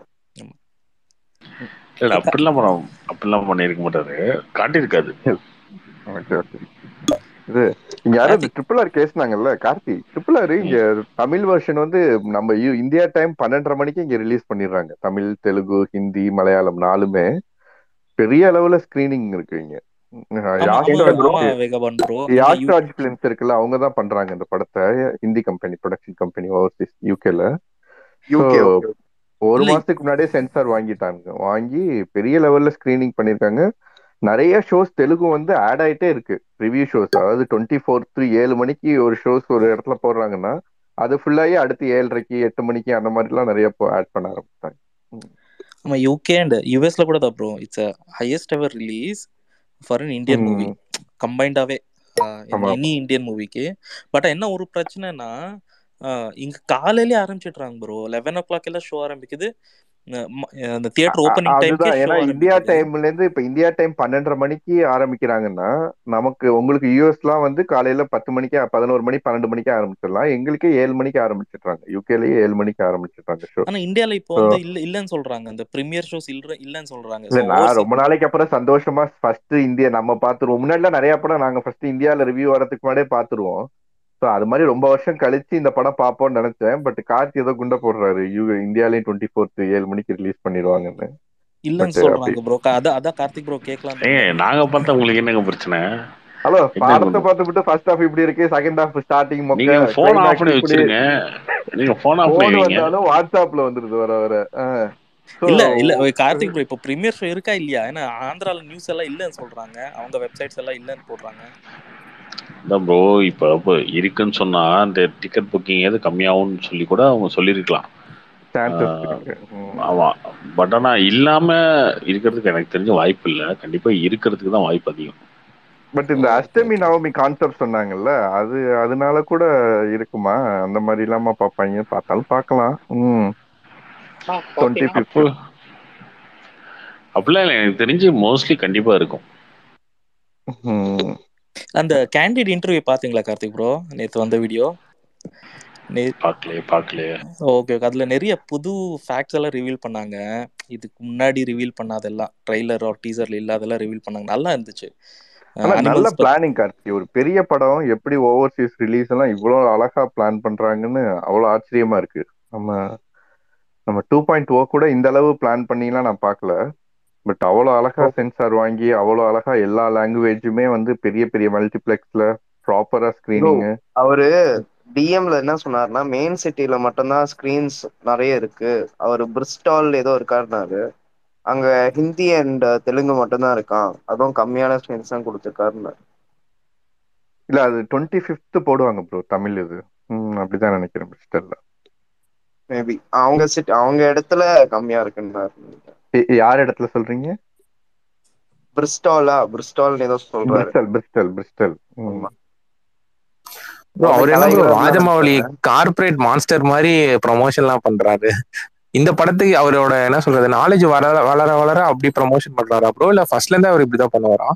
இல்ல அப்படிலாம் பண்ண அப்படிலாம் பண்ணியிருக்க மாட்டாரு காட்டியிருக்காது ஓகே ஓகே இது இங்க யாரும் ட்ரிபிள் ஆர் கேஸ்னாங்கல்ல கார்த்தி ட்ரிபிள் ஆர் இங்க தமிழ் வெர்ஷன் வந்து நம்ம இ- இந்தியா டைம் பன்னெண்டரை மணிக்கு இங்க ரிலீஸ் பண்ணிடுறாங்க தமிழ் தெலுங்கு ஹிந்தி மலையாளம் நாலுமே பெரிய அளவுல ஸ்கிரீனிங் இருக்கு இங்க ஆமா யாஷ் ஆமா ராஜ் ஆமா வேகபான் ப்ரோ இங்க யாஷ் யூ ராஜ் பிலிம்ஸ் இருக்குல்ல அவங்க தான் பண்றாங்க இந்த படத்தை Hindi company production company overseas யூகேல ஸோ யூகே ஓகே ஒரு இல்ல மாசத்துக்கு முன்னாடியே சென்சார் வாங்கிட்டாங்க வாங்கி பெரிய லெவல்ல ஸ்கிரீனிங் பண்ணிருக்காங்க நிறைய ஷோஸ் தெலுங்கு வந்து ஆட் ஆயிட்டே இருக்கு ரிவ்யூ ஷோஸ் அதாவது டுவெண்ட்டி ஃபோர்த் ஏழு மணிக்கு ஒரு ஷோஸ் ஒரு இடத்துல போடுறாங்கன்னா அது ஃபுல்லாகி அடுத்து ஏழரைக்கு எட்டு மணிக்கு அந்த மாதிரிலாம் நிறைய ஆட் பண்ண ஆரம்பிச்சாங்க ம். ஆமா யூகே அண்ட் யூஎஸ்ல கூட தான் bro it's highest ever release for an Indian movie hmm. கம்பைண்டாவே ஆமா எனி இந்தியன் மூவிக்கு பட் என்ன ஒரு பிரச்சனைனா ஆஹ் இங்க காலையிலே ஆரம்பிச்சிடுறாங்க ப்ரோ லெவன் ஓ கிளாக் எல்லாம் ஷோ ஆரம்பிக்குது அஹ் ம- அந்த தியேட்டர் அ- ஓப்பனிங் டைம்க்கே அதுதான் ஷோ ஏன்னா இந்தியா ஆரம்பிக்குது டைம்ல இருந்து இப்ப இந்தியா டைம் பன்னெண்டரை மணிக்கு ஆரம்பிக்கிறாங்கன்னா நமக்கு உங்களுக்கு யூஎஸ்லாம் வந்து காலையில பத்து மணிக்கு பதினோரு மணி பன்னெண்டு மணிக்கு ஆரம்பிச்சிடலாம் எங்களுக்கே ஏழு மணிக்கு ஆரம்பிச்சிடுறாங்க யூகேலயே ஏழு மணிக்கு ஆரம்பிச்சிடுறாங்க ஷோ ஆனா இந்தியால இப்போ வந்து இல்ல இல்லன்னு சொல்றாங்க இந்த பிரீமியர் ஷோஸ் இல்ல இல்லன்னு சொல்றாங்க இல்ல ஸோ நான் ஓவர்சி ரொம்ப நாளைக்கு அப்புறம் சந்தோஷமா ஃபர்ஸ்ட் இந்தியா நம்ம பாத்துருவோம் முன்னாடிலாம் நிறைய படம் நாங்க ஃபர்ஸ்ட் இந்தியால ரிவ்யூ வரதுக்கு முன்னாடியே பாத்துருவோம் ஸோ அது மாதிரி ரொம்ப வருஷம் கழிச்சு இந்த படம் பார்ப்போம்னு நினைச்சேன் பட் கார்த்தி ஏதோ குண்ட போடுறாரு யூ இந்தியாலயும் டுவெண்ட்டி ஃபோர்த் ஏழு மணிக்கு ரிலீஸ் பண்ணிடுவாங்கன்னு இல்லன்னு பட் அப்படி சொல்றாங்க ப்ரோ அதான் அதான் கார்த்திக் ப்ரோ கேட்கலான்னு ஏங்க இருந்தேன் நாங்க பார்த்தா உங்களுக்கு என்னங்க பிரச்சனை ஹலோ என்ன பாடத்தை கொஞ்சம் பார்த்துட்டு ஃபர்ஸ்ட் ஹாஃப் இப்படி இருக்கு செகண்ட் ஹாஃப் ஸ்டார்டிங் மொக்க நீங்க போன் ஆஃப் கிளைமேக்ஸ் பண்ணி இப்படி வச்சிருங்க நீங்க போன் ஆஃப் போன் பண்ணி வைங்க வந்தாலும் வாட்ஸ்அப்ல வந்துருது வர வர ஸோ இல்ல இல்ல ஓய், கார்த்திக் ப்ரோ இப்போ பிரீமியர் ஷோ இருக்கா இல்லையா ஏன்னா ஆந்திரால நியூஸ் எல்லாம் இல்லன்னு சொல்றாங்க அவங்க வெப்சைட்ஸ் எல்லாம் இல்லன்னு போடுறாங்க அதான் ப்ரோ இப்போ இப்போ இருக்குன்னு சொன்னா அந்த டிக்கெட் புக்கிங் எது கம்மியாகும்னு சொல்லி கூட அவங்க சொல்லியிருக்கலாம் சான்சஸ் ஆஹ் இருக்கு ம். ஆமா பட் ஆனா இல்லாம இருக்கிறதுக்கு எனக்கு தெரிஞ்ச வாய்ப்பு இல்லை கண்டிப்பா இருக்கிறதுக்கு தான் வாய்ப்பு அதிகம் பட் இந்த okay Ashtami okay Navami concept சொன்னாங்கல்ல அது அதனால கூட இருக்குமா அந்த மாதிரி இல்லாம பார்ப்பாங்க பார்த்தாலும் பார்க்கலாம் ம் ஆ டுவெண்ட்டி பாத்தீங்கன்னா அப்போ ஃபிஃப்த் அப்படிலாம் இல்லை எனக்கு தெரிஞ்சு மோஸ்ட்லி கண்டிப்பா இருக்கும் ம் அந்த கேண்டிட் இன்டர்வியூ பாத்தீங்களா கார்த்திக் ப்ரோ நேத்து வந்த வீடியோ நே பார்க்கலையே பார்க்கலையே ஓகே ஓகே அதுல நிறைய புது ஃபேக்ட்ஸ் எல்லாம் ரிவீல் பண்ணாங்க இதுக்கு முன்னாடி ரிவீல் பண்ணாதெல்லாம் ட்ரைலர் ஆர் டீசர்ல இல்லாதெல்லாம் ரிவீல் பண்ணாங்க நல்லா இருந்துச்சு ஆனா நல்ல அனிமல்ஸ் பத்தி பிளானிங் கார்த்தி ஒரு பெரிய படம் எப்படி ஓவர்சீஸ் ரிலீஸ் எல்லாம் இவ்வளவு அழகா பிளான் பண்றாங்கன்னு அவ்வளவு ஆச்சரியமா இருக்கு நம்ம நம்ம டூ பாயிண்ட் ஓ கூட இந்த அளவு பிளான் பண்ணிலாம் நான் பார்க்கல பட் அவ்வளோ அழகா சென்சார் வாங்கி அவ்வளோ அழகா எல்லா லாங்குவேஜுமே வந்து பெரிய பெரிய மல்டிப்ளெக்ஸ்ல ப்ராப்பரா ப்ரோ ஸ்கிரீனிங் அவரு டிஎம்ல என்ன சொன்னாருன்னா மெயின் சிட்டில மட்டும்தான் ஸ்கிரீன்ஸ் நிறைய இருக்கு அவர் பிரிஸ்டால் ஏதோ இருக்காருனாரு அங்க ஹிந்தி அண்ட் தெலுங்கு மட்டும்தான் இருக்கான் அதுவும் கம்மியான ஸ்கிரீன்ஸ் தான் கொடுத்துருக்காருன்னு இல்ல அது டுவெண்ட்டி ஃபிஃப்த் போடுவாங்க ப்ரோ தமிழ் இது ம் அப்படிதான் நினைக்கிறேன் மிஸ்டர்ல மேபி அவங்க சிட்டி அவங்க இடத்துல கம்மியா இருக்குன்னாரு யார் இடத்துல சொல்றீங்க பிரிஸ்டாலா பிரிஸ்டால் ஏதோ சொல்றாரு பிரிஸ்டல் பிரிஸ்டல் பிரிஸ்டல் ம் ஆமா ப்ரோ வந்து அவர் என்ன ப்ரோ கலாய்க்கிறாருன்னு ராஜமௌலி நினைச்சேன் கார்ப்பரேட் மான்ஸ்டர் மாதிரி ப்ரொமோஷன்லாம் பண்றாரு இந்த படத்துக்கு அவரோட என்ன சொல்றது நாலேஜ் வளர வளர வளர அப்படி ப்ரமோஷன் பண்றாரா ப்ரோ இல்ல ஃபர்ஸ்ட்ல இருந்தே அவர் இப்படிதான் பண்ணுவாரா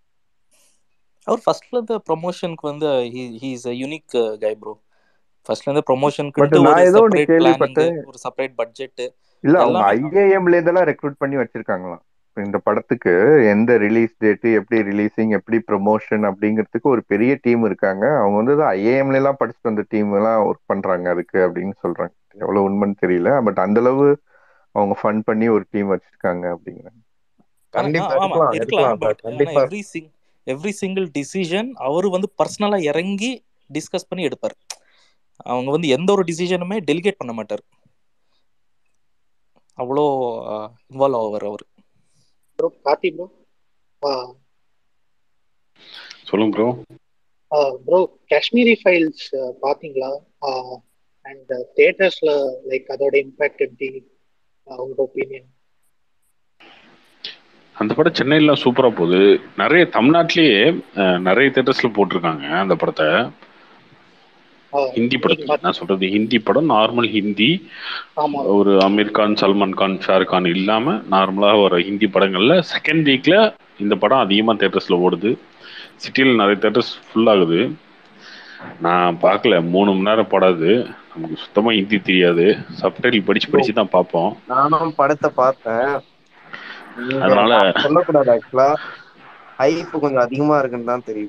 அவர் ஃபர்ஸ்ட்ல இருந்து ப்ரொமோஷனுக்கு வந்து he is a unique guy bro ஃபர்ஸ்ட்ல இருந்து ப்ரொமோஷனுக்குன்ட்டு நான் ஒரு ஏதோ ஒண்ணு செப்பரேட் பிளானிங் கேள்விப்பட்டேன் ஒரு செப்பரேட் பட்ஜெட் இல்ல அவங்க எல்லாமே ஐஏஎம்ல இருந்தெல்லாம் ரெக்ரூட் பண்ணி வச்சிருக்காங்களாம் இப்ப இந்த படத்துக்கு எந்த ரிலீஸ் டேட் எப்படி ரிலீசிங் எப்படி ப்ரொமோஷன் அப்படிங்கிறதுக்கு ஒரு பெரிய டீம் இருக்காங்க அவங்க வந்து ஐஏஎம்ல எல்லாம் படிச்சுட்டு வந்த டீம் எல்லாம் ஒர்க் பண்றாங்க அதுக்கு அப்படின்னு சொல்றாங்க எவ்வளவு உண்மைன்னு தெரியல பட் அந்த அளவு அவங்க ஃபன் பண்ணி ஒரு டீம் வச்சிருக்காங்க அப்படிங்கிறாங்க ஆனா கண்டிப்பா ஆ- ஆமா இருக்கலாம் இருக்கலாம் இருக்கலாம் bro. பட் ஆனா கண்டிப்பா every sing every single decision அவர் வந்து பர்சனலா இறங்கி டிஸ்கஸ் பண்ணி எடுப்பார் அவங்க வந்து எந்த ஒரு டிசிஷனுமே டெலிகேட் பண்ண மாட்டார் அவ்வளோ இன்வால்வ் ஆவார் அவர் ப்ரோ கார்த்தி ப்ரோ சொல்லுங்க ப்ரோ ப்ரோ காஷ்மீரி ஃபைல்ஸ் பாத்தீங்களா அண்ட் தியேட்டர்ஸ்ல லைக் அதோட இம்பாக்ட் எப்படி ஆஹ் உங்க ஒப்பீனியன் அந்த படம் சென்னையில சூப்பரா போகுது நிறைய தமிழ்நாட்டிலேயே அஹ், நிறைய தேட்டர்ஸ்ல போட்டிருக்காங்க அந்த படத்தை ஹிந்தி படத்துல நான் சொல்றது ஹிந்தி படம் நார்மல் ஹிந்தி ஆமா ஒரு அமீர் கான் சல்மான் கான் ஷாருக் கான் இல்லாம நார்மலா ஒரு ஹிந்தி படங்கள்ல செகண்ட் வீக்ல இந்த படம் அதிகமா தேட்டர்ஸ்ல ஓடுது சிட்டியில் நிறைய தேட்டர்ஸ் ஃபுல் ஆகுது நான் பார்க்கல மூணு மணி நேரம் படாது நமக்கு சுத்தமா ஹிந்தி தெரியாது சப்டைட்டில் படிச்சு படிச்சு தான் பார்ப்போம் நானும் படத்தை பார்த்தேன் நீங்க அதனால நான் சொல்லக்கூடாது ஆக்சுவலா ஹைப் கொஞ்சம் அதிகமா இருக்குன்னு தான் தெரியுது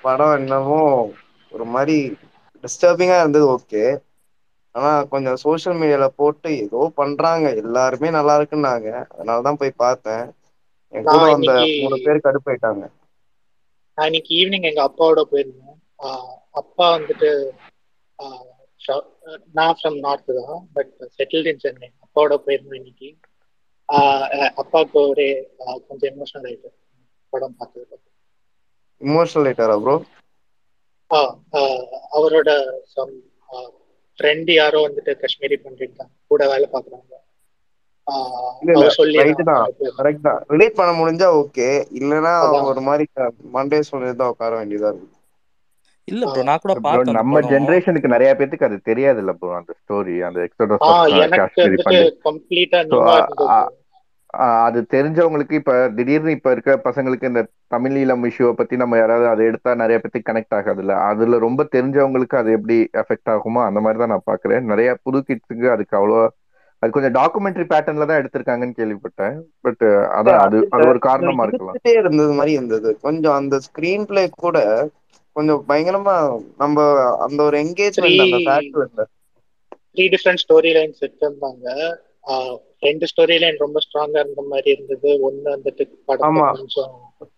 படம் என்னமோ ஒரு மாரி டிஸ்டர்பிங்கா இருந்தது ஓகே ஆனா கொஞ்சம் சோசியல் மீடியால போட்டு ஏதோ பண்றாங்க எல்லாருமே நல்லா இருக்குன்னாங்க அதனாலதான் போய் பார்த்தேன் என் கூட நான் வந்த இன்னைக்கு மூணு பேர் கடுப்பாயிட்டாங்க நான் இன்னைக்கு ஈவினிங் எங்க அப்பாவோட போயிருந்தேன் ஆஹ் அப்பா வந்துட்டு ஆஹ் fro- நான் ஃப்ரம் நார்த் தான் பட் செட்டில்டு இன் சென்னை அப்பாவோட போயிருந்தேன் இன்னைக்கு ஆஹ் அஹ் அப்பாவுக்கு ஒரு ஆஹ் கொஞ்சம் எமோஷனல் ஆயிட்டு படம் பார்த்ததுக்கு இமோஷனல் ஆயிட்டாரா ப்ரோ ஆஹ் ஆஹ் அவரோட சம் ஃப்ரெண்ட் யாரோ வந்துட்டு காஷ்மீரி பண்டிட் தான் கூட வேலை பார்க்குறாங்க இல்ல இல்ல அவர் சொல்லி ரைட் தான் கரெக்ட் தான் ரிலேட் பண்ண முடிஞ்சா ஓகே இல்லைன்னா அதான். ஒரு மாதிரி மண்டே சொல்லிட்டு தான் உட்கார வேண்டியதா இருக்கு இல்ல ப்ரோ நான் கூட Bro, பார்த்தேன் அந்த நம்ம படம் ஜெனரேஷனுக்கு நிறைய பேத்துக்கு அது தெரியாது இல்ல ப்ரோ அந்த ஸ்டோரி அந்த எக்ஸோடஸ் ஆஹ் எனக்கு காஷ்மீரி வந்துட்டு பண்டிட் கம்ப்ளீட்டா ஸோ நியூவா இருந்தது அது தெரிஞ்சவங்களுக்கு இப்ப திடீர்னு இப்ப இருக்க பசங்களுக்கு இந்த தமிழ் ஈழம் இஷ்யூவை பத்தி நம்ம யாராவது அதை எடுத்தா நிறைய பேத்துக்கு கனெக்ட் ஆகாதுல்ல அதுல ரொம்ப தெரிஞ்சவங்களுக்கு அது எப்படி எஃபெக்ட் ஆகுமோ அந்த மாதிரி தான் நான் பாக்குறேன் நிறைய புது கிட்ஸுக்கு அதுக்கு அவ்வளோ அது கொஞ்சம் டாக்குமெண்ட்ரி பேட்டர்ன்ல தான் எடுத்திருக்காங்கன்னு கேள்விப்பட்டேன் பட் அதான் அது அது ஒரு காரணமா இருக்கலாம் இழுத்துட்டே இருந்தது மாதிரி இருந்தது கொஞ்சம் அந்த ஸ்கிரீன் பிளே கூட கொஞ்சம் பயங்கரமா நம்ம அந்த ஒரு என்கேஜ்மெண்ட் அந்த ஃபேக்டர் இல்ல த்ரீ டிஃப்ரெண்ட் ஸ்டோரி லைன்ஸ் எடுத்திருந்தாங்க ஆஹ் ரெண்டு ஸ்டோரி லைன் ரொம்ப ஸ்ட்ராங்கா இருந்த மாதிரி இருந்தது ஒண்ணு வந்துட்டு படத்தை ஆமா. கொஞ்சம்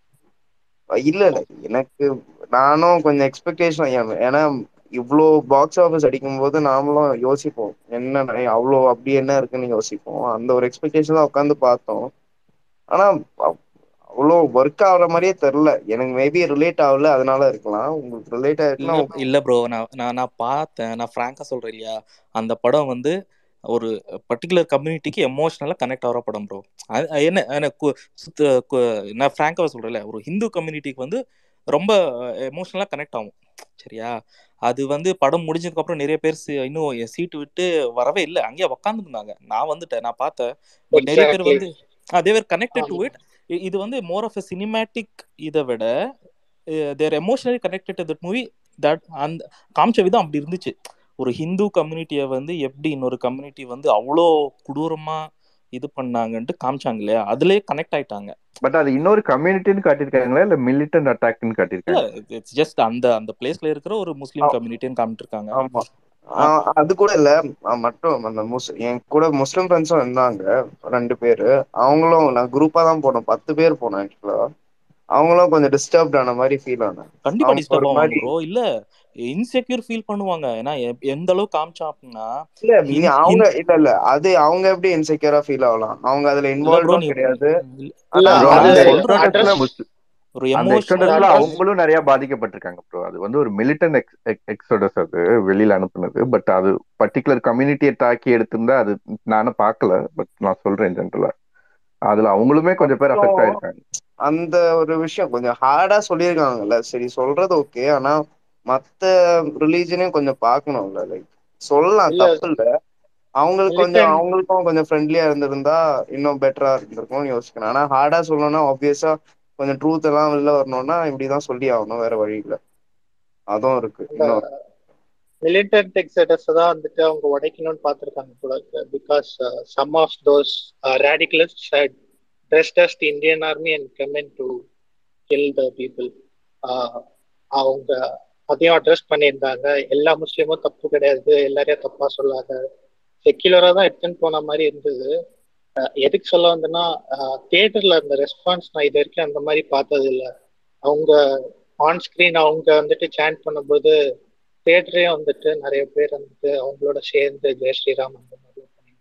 இல்ல இல்ல எனக்கு நானும் கொஞ்சம் எக்ஸ்பெக்டேஷன் ஏன்னா இவ்வளோ பாக்ஸ் ஆஃபீஸ் அடிக்கும் போது நாமளும் யோசிப்போம் என்ன ந- அவ்வளோ அப்படி என்ன இருக்குன்னு யோசிப்போம் அந்த ஒரு எக்ஸ்பெக்டேஷன் தான் உட்காந்து பார்த்தோம் ஆனா அவ்- அவ்வளோ ஒர்க் ஆகுற மாதிரியே தெரில எனக்கு மேபி ரிலேட் ஆகல அதனால இருக்கலாம் உங்களுக்கு ரிலேட் இல்ல ஆயிருக்குன்னா okay. இல்ல ப்ரோ நான் நான் நான் பார்த்தேன் நான் ஃப்ராங்கா சொல்றேன் இல்லையா அந்த படம் வந்து ஒரு பர்டிகுலர் கம்யூனிட்டிக்கு எமோஷனலா கனெக்ட் ஆகிற படம் ப்ரோ என்ன எனக்கு சுத்த- கு- நான் ஃப்ராங்காக சொல்றேன்ல ஒரு ஹிந்து கம்யூனிட்டிக்கு வந்து ரொம்ப எமோஷனலா கனெக்ட் ஆகும் சரியா அது வந்து படம் முடிஞ்சதுக்கு அப்புறம் நிறைய பேர் சி- இன்னும் என் சீட்டு விட்டு வரவே இல்லை அங்கேயே உக்காந்துருந்தாங்க நான் வந்துட்டேன் நான் பார்த்தேன் பட் நிறைய பேர் Exactly. வந்து தேவர் கனெக்டட் டு இட் இது வந்து மோர் ஆஃப் எ சினிமேட்டிக் இதை விட there emotionally connected to that movie that அந்த காமிச்ச விதம் அப்படி இருந்துச்சு ஒரு ஹிந்து கம்யூனிட்டியை வந்து எப்படி இன்னொரு கம்யூனிட்டி வந்து அவ்வளோ கொடூரமா இது பண்ணாங்கன்ட்டு காமிச்சாங்க இல்லையா அதுலயே கனெக்ட் ஆயிட்டாங்க பட் அது இன்னொரு கம்யூனிட்டின்னு காட்டியிருக்காங்களா இல்ல மிலிட்டன்ட் அட்டாக்னு இல்ல காட்டியிருக்காங்க இட்ஸ் ஜஸ்ட் அந்த அந்த பிளேஸ்ல இருக்கிற ஒரு முஸ்லீம் கம்யூனிட்டின்னு காமிச்சிருக்காங்க ஆமா ஆஹ் அது கூட இல்ல ஆஹ் மட்டும் அந்த முஸ் என் கூட முஸ்லிம் ஃப்ரெண்ட்ஸும் இருந்தாங்க ரெண்டு பேரு அவங்களும் நான் குரூப்பா தான் போனோம் பத்து பேர் போனோம் ஆக்சுவலா அவங்களும் கொஞ்சம் டிஸ்டர்ப்ட் ஆன மாதிரி ஃபீல் ஆனாங்க கண்டிப்பா அவங்க டிஸ்டர்ப் ஒரு ஆவாங்க மாதிரி ப்ரோ இல்ல இன்செக்யூர் ஃபீல் பண்ணுவாங்க ஏன்னா எ- எந்த அளவுக்கு காமிச்சான் அப்படின்னா இல்ல நீ ஹிந்த் அவங்க ஹிந்த் இல்ல இல்ல அது அவங்க எப்படி இன்செக்யூரா ஃபீல் ஆகலாம் அவங்க அதுல இல்ல ப்ரோ இன்வால்வ்டும் நீ கிடையாது இல்ல ஆனா ப்ரோ நான் அந்த அது சொல்றேன் எக்ஸோடஸ்ல அட்ரஸ் ஒரு அந்த எமோஷனல் எக்ஸோடஸ்ல அட்ரஸ் அவங்களும் நிறைய பாதிக்கப்பட்டிருக்காங்க ப்ரோ அது வந்து ஒரு மிலிட்டன் எக்ஸோடஸ் அது வெளியில அனுப்புனது பட் அது பர்டிகுலர் கம்யூனிட்டியை தாக்கி எடுத்திருந்தா அது நானும் பார்க்கல பட் நான் சொல்றேன் ஜென்ரலா அதுல அவங்களுமே கொஞ்சம் பேர் அஃபெக்ட் கொஞ்சம் ஆயிருக்காங்க அந்த ஒரு விஷயம் கொஞ்சம் ஹார்டா சொல்லியிருக்காங்கல்ல சரி சொல்றது ஓகே ஆனா மத்த ரிலீஜனையும் கொஞ்சம் பார்க்கணும்ல லைக் சொல்லலாம் இல்ல தப்பு இல்ல அவங்களுக்கு கொஞ்சம் மிலிட்டன்ட் அவங்களுக்கும் கொஞ்சம் ஃப்ரெண்ட்லியா இருந்திருந்தா இன்னும் பெட்டரா இருந்திருக்கும்னு யோசிக்கிறேன் ஆனா ஹார்டா சொல்லணும்னா ஆப்வியஸா கொஞ்சம் ட்ரூத் எல்லாம் வெளில வரணும்னா இப்படிதான் சொல்லி ஆகணும் வேற வழி இல்ல அதுவும் இருக்கு அந்த இன்னொரு மிலிட்டன்ட் எக்ஸடஸ் தான் வந்துட்டு அவங்க உடைக்கணும்னு பார்த்திருக்காங்க போல because some of those radicalist had dressed as the Indian army and come in to kill the people ஆஹ் அவங்க அதையும் அட்ரஸ் பண்ணியிருந்தாங்க எல்லா முஸ்லீமும் தப்பு கிடையாது எல்லாரையும் தப்பா சொல்லாத செக்யுலரா தான் எடுத்துன்னு போன மாதிரி இருந்தது அஹ் எதுக்கு சொல்ல வந்தேன்னா தியேட்டர்ல இருந்த ரெஸ்பான்ஸ் நான் இது வரைக்கும் அந்த மாதிரி பார்த்தது இல்ல அவங்க ஆன் ஸ்கிரீன் அவங்க வந்துட்டு சேண்ட் பண்ணும்போது தியேட்டரே வந்துட்டு நிறைய பேர் வந்துட்டு அவங்களோட சேர்ந்து ஜெய் ஸ்ரீராம் அந்த மாதிரி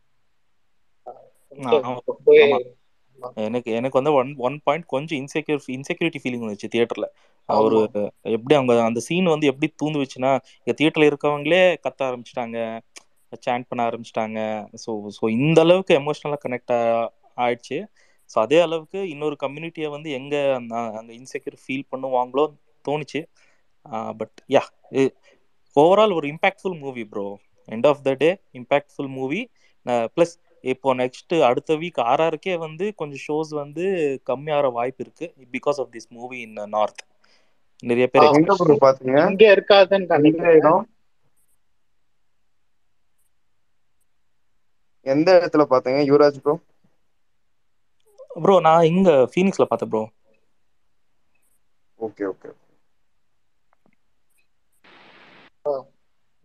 கொஞ்சம் ஆமா ரொம்பவே ஆமா ஆமா. எனக்கு எனக்கு வந்து ஒன் ஒன் பாயிண்ட் கொஞ்சம் இன்செக்யூர் இன்செக்யூரிட்டி ஃபீலிங் வந்துச்சு தியேட்டர்ல ஒரு ஆமா எப்படி அவங்க அந்த சீன் வந்து எப்படி தூந்து வச்சுன்னா தியேட்டர்ல இருக்கவங்களே கத்த ஆரம்பிச்சிட்டாங்க சேண்ட் பண்ண ஆரம்பிச்சிட்டாங்க ஸோ ஸோ இந்த அளவுக்கு எமோஷனலாக கனெக்ட் ஆயிடுச்சு ஸோ அதே அளவுக்கு இன்னொரு கம்யூனிட்டியை வந்து எங்க அந்த அங்கே இன்செக்யூர் ஃபீல் பண்ணுவாங்களோ தோணுச்சு பட் யா ஓவரால் ஒரு impactful movie bro end of the day impactful movie plus இப்போ நெக்ஸ்ட் அடுத்த வீக் ஆர்ஆருக்கே வந்து கொஞ்சம் ஷோஸ் வந்து கம்மியாகிற வாய்ப்பு இருக்கு because of this movie in north நிறைய பேர் எங்க எக்ஸ்பெக்ட் ப்ரோ பாத்தீங்க இங்க இருக்காதுன்னு எந்த நினைக்கிறேன் இடம் எந்த இடத்துல பாத்தீங்க யுவராஜ் ப்ரோ ப்ரோ நான் இங்க ஃபீனிக்ஸ்ல பார்த்தேன் ப்ரோ ஓகே ஓகே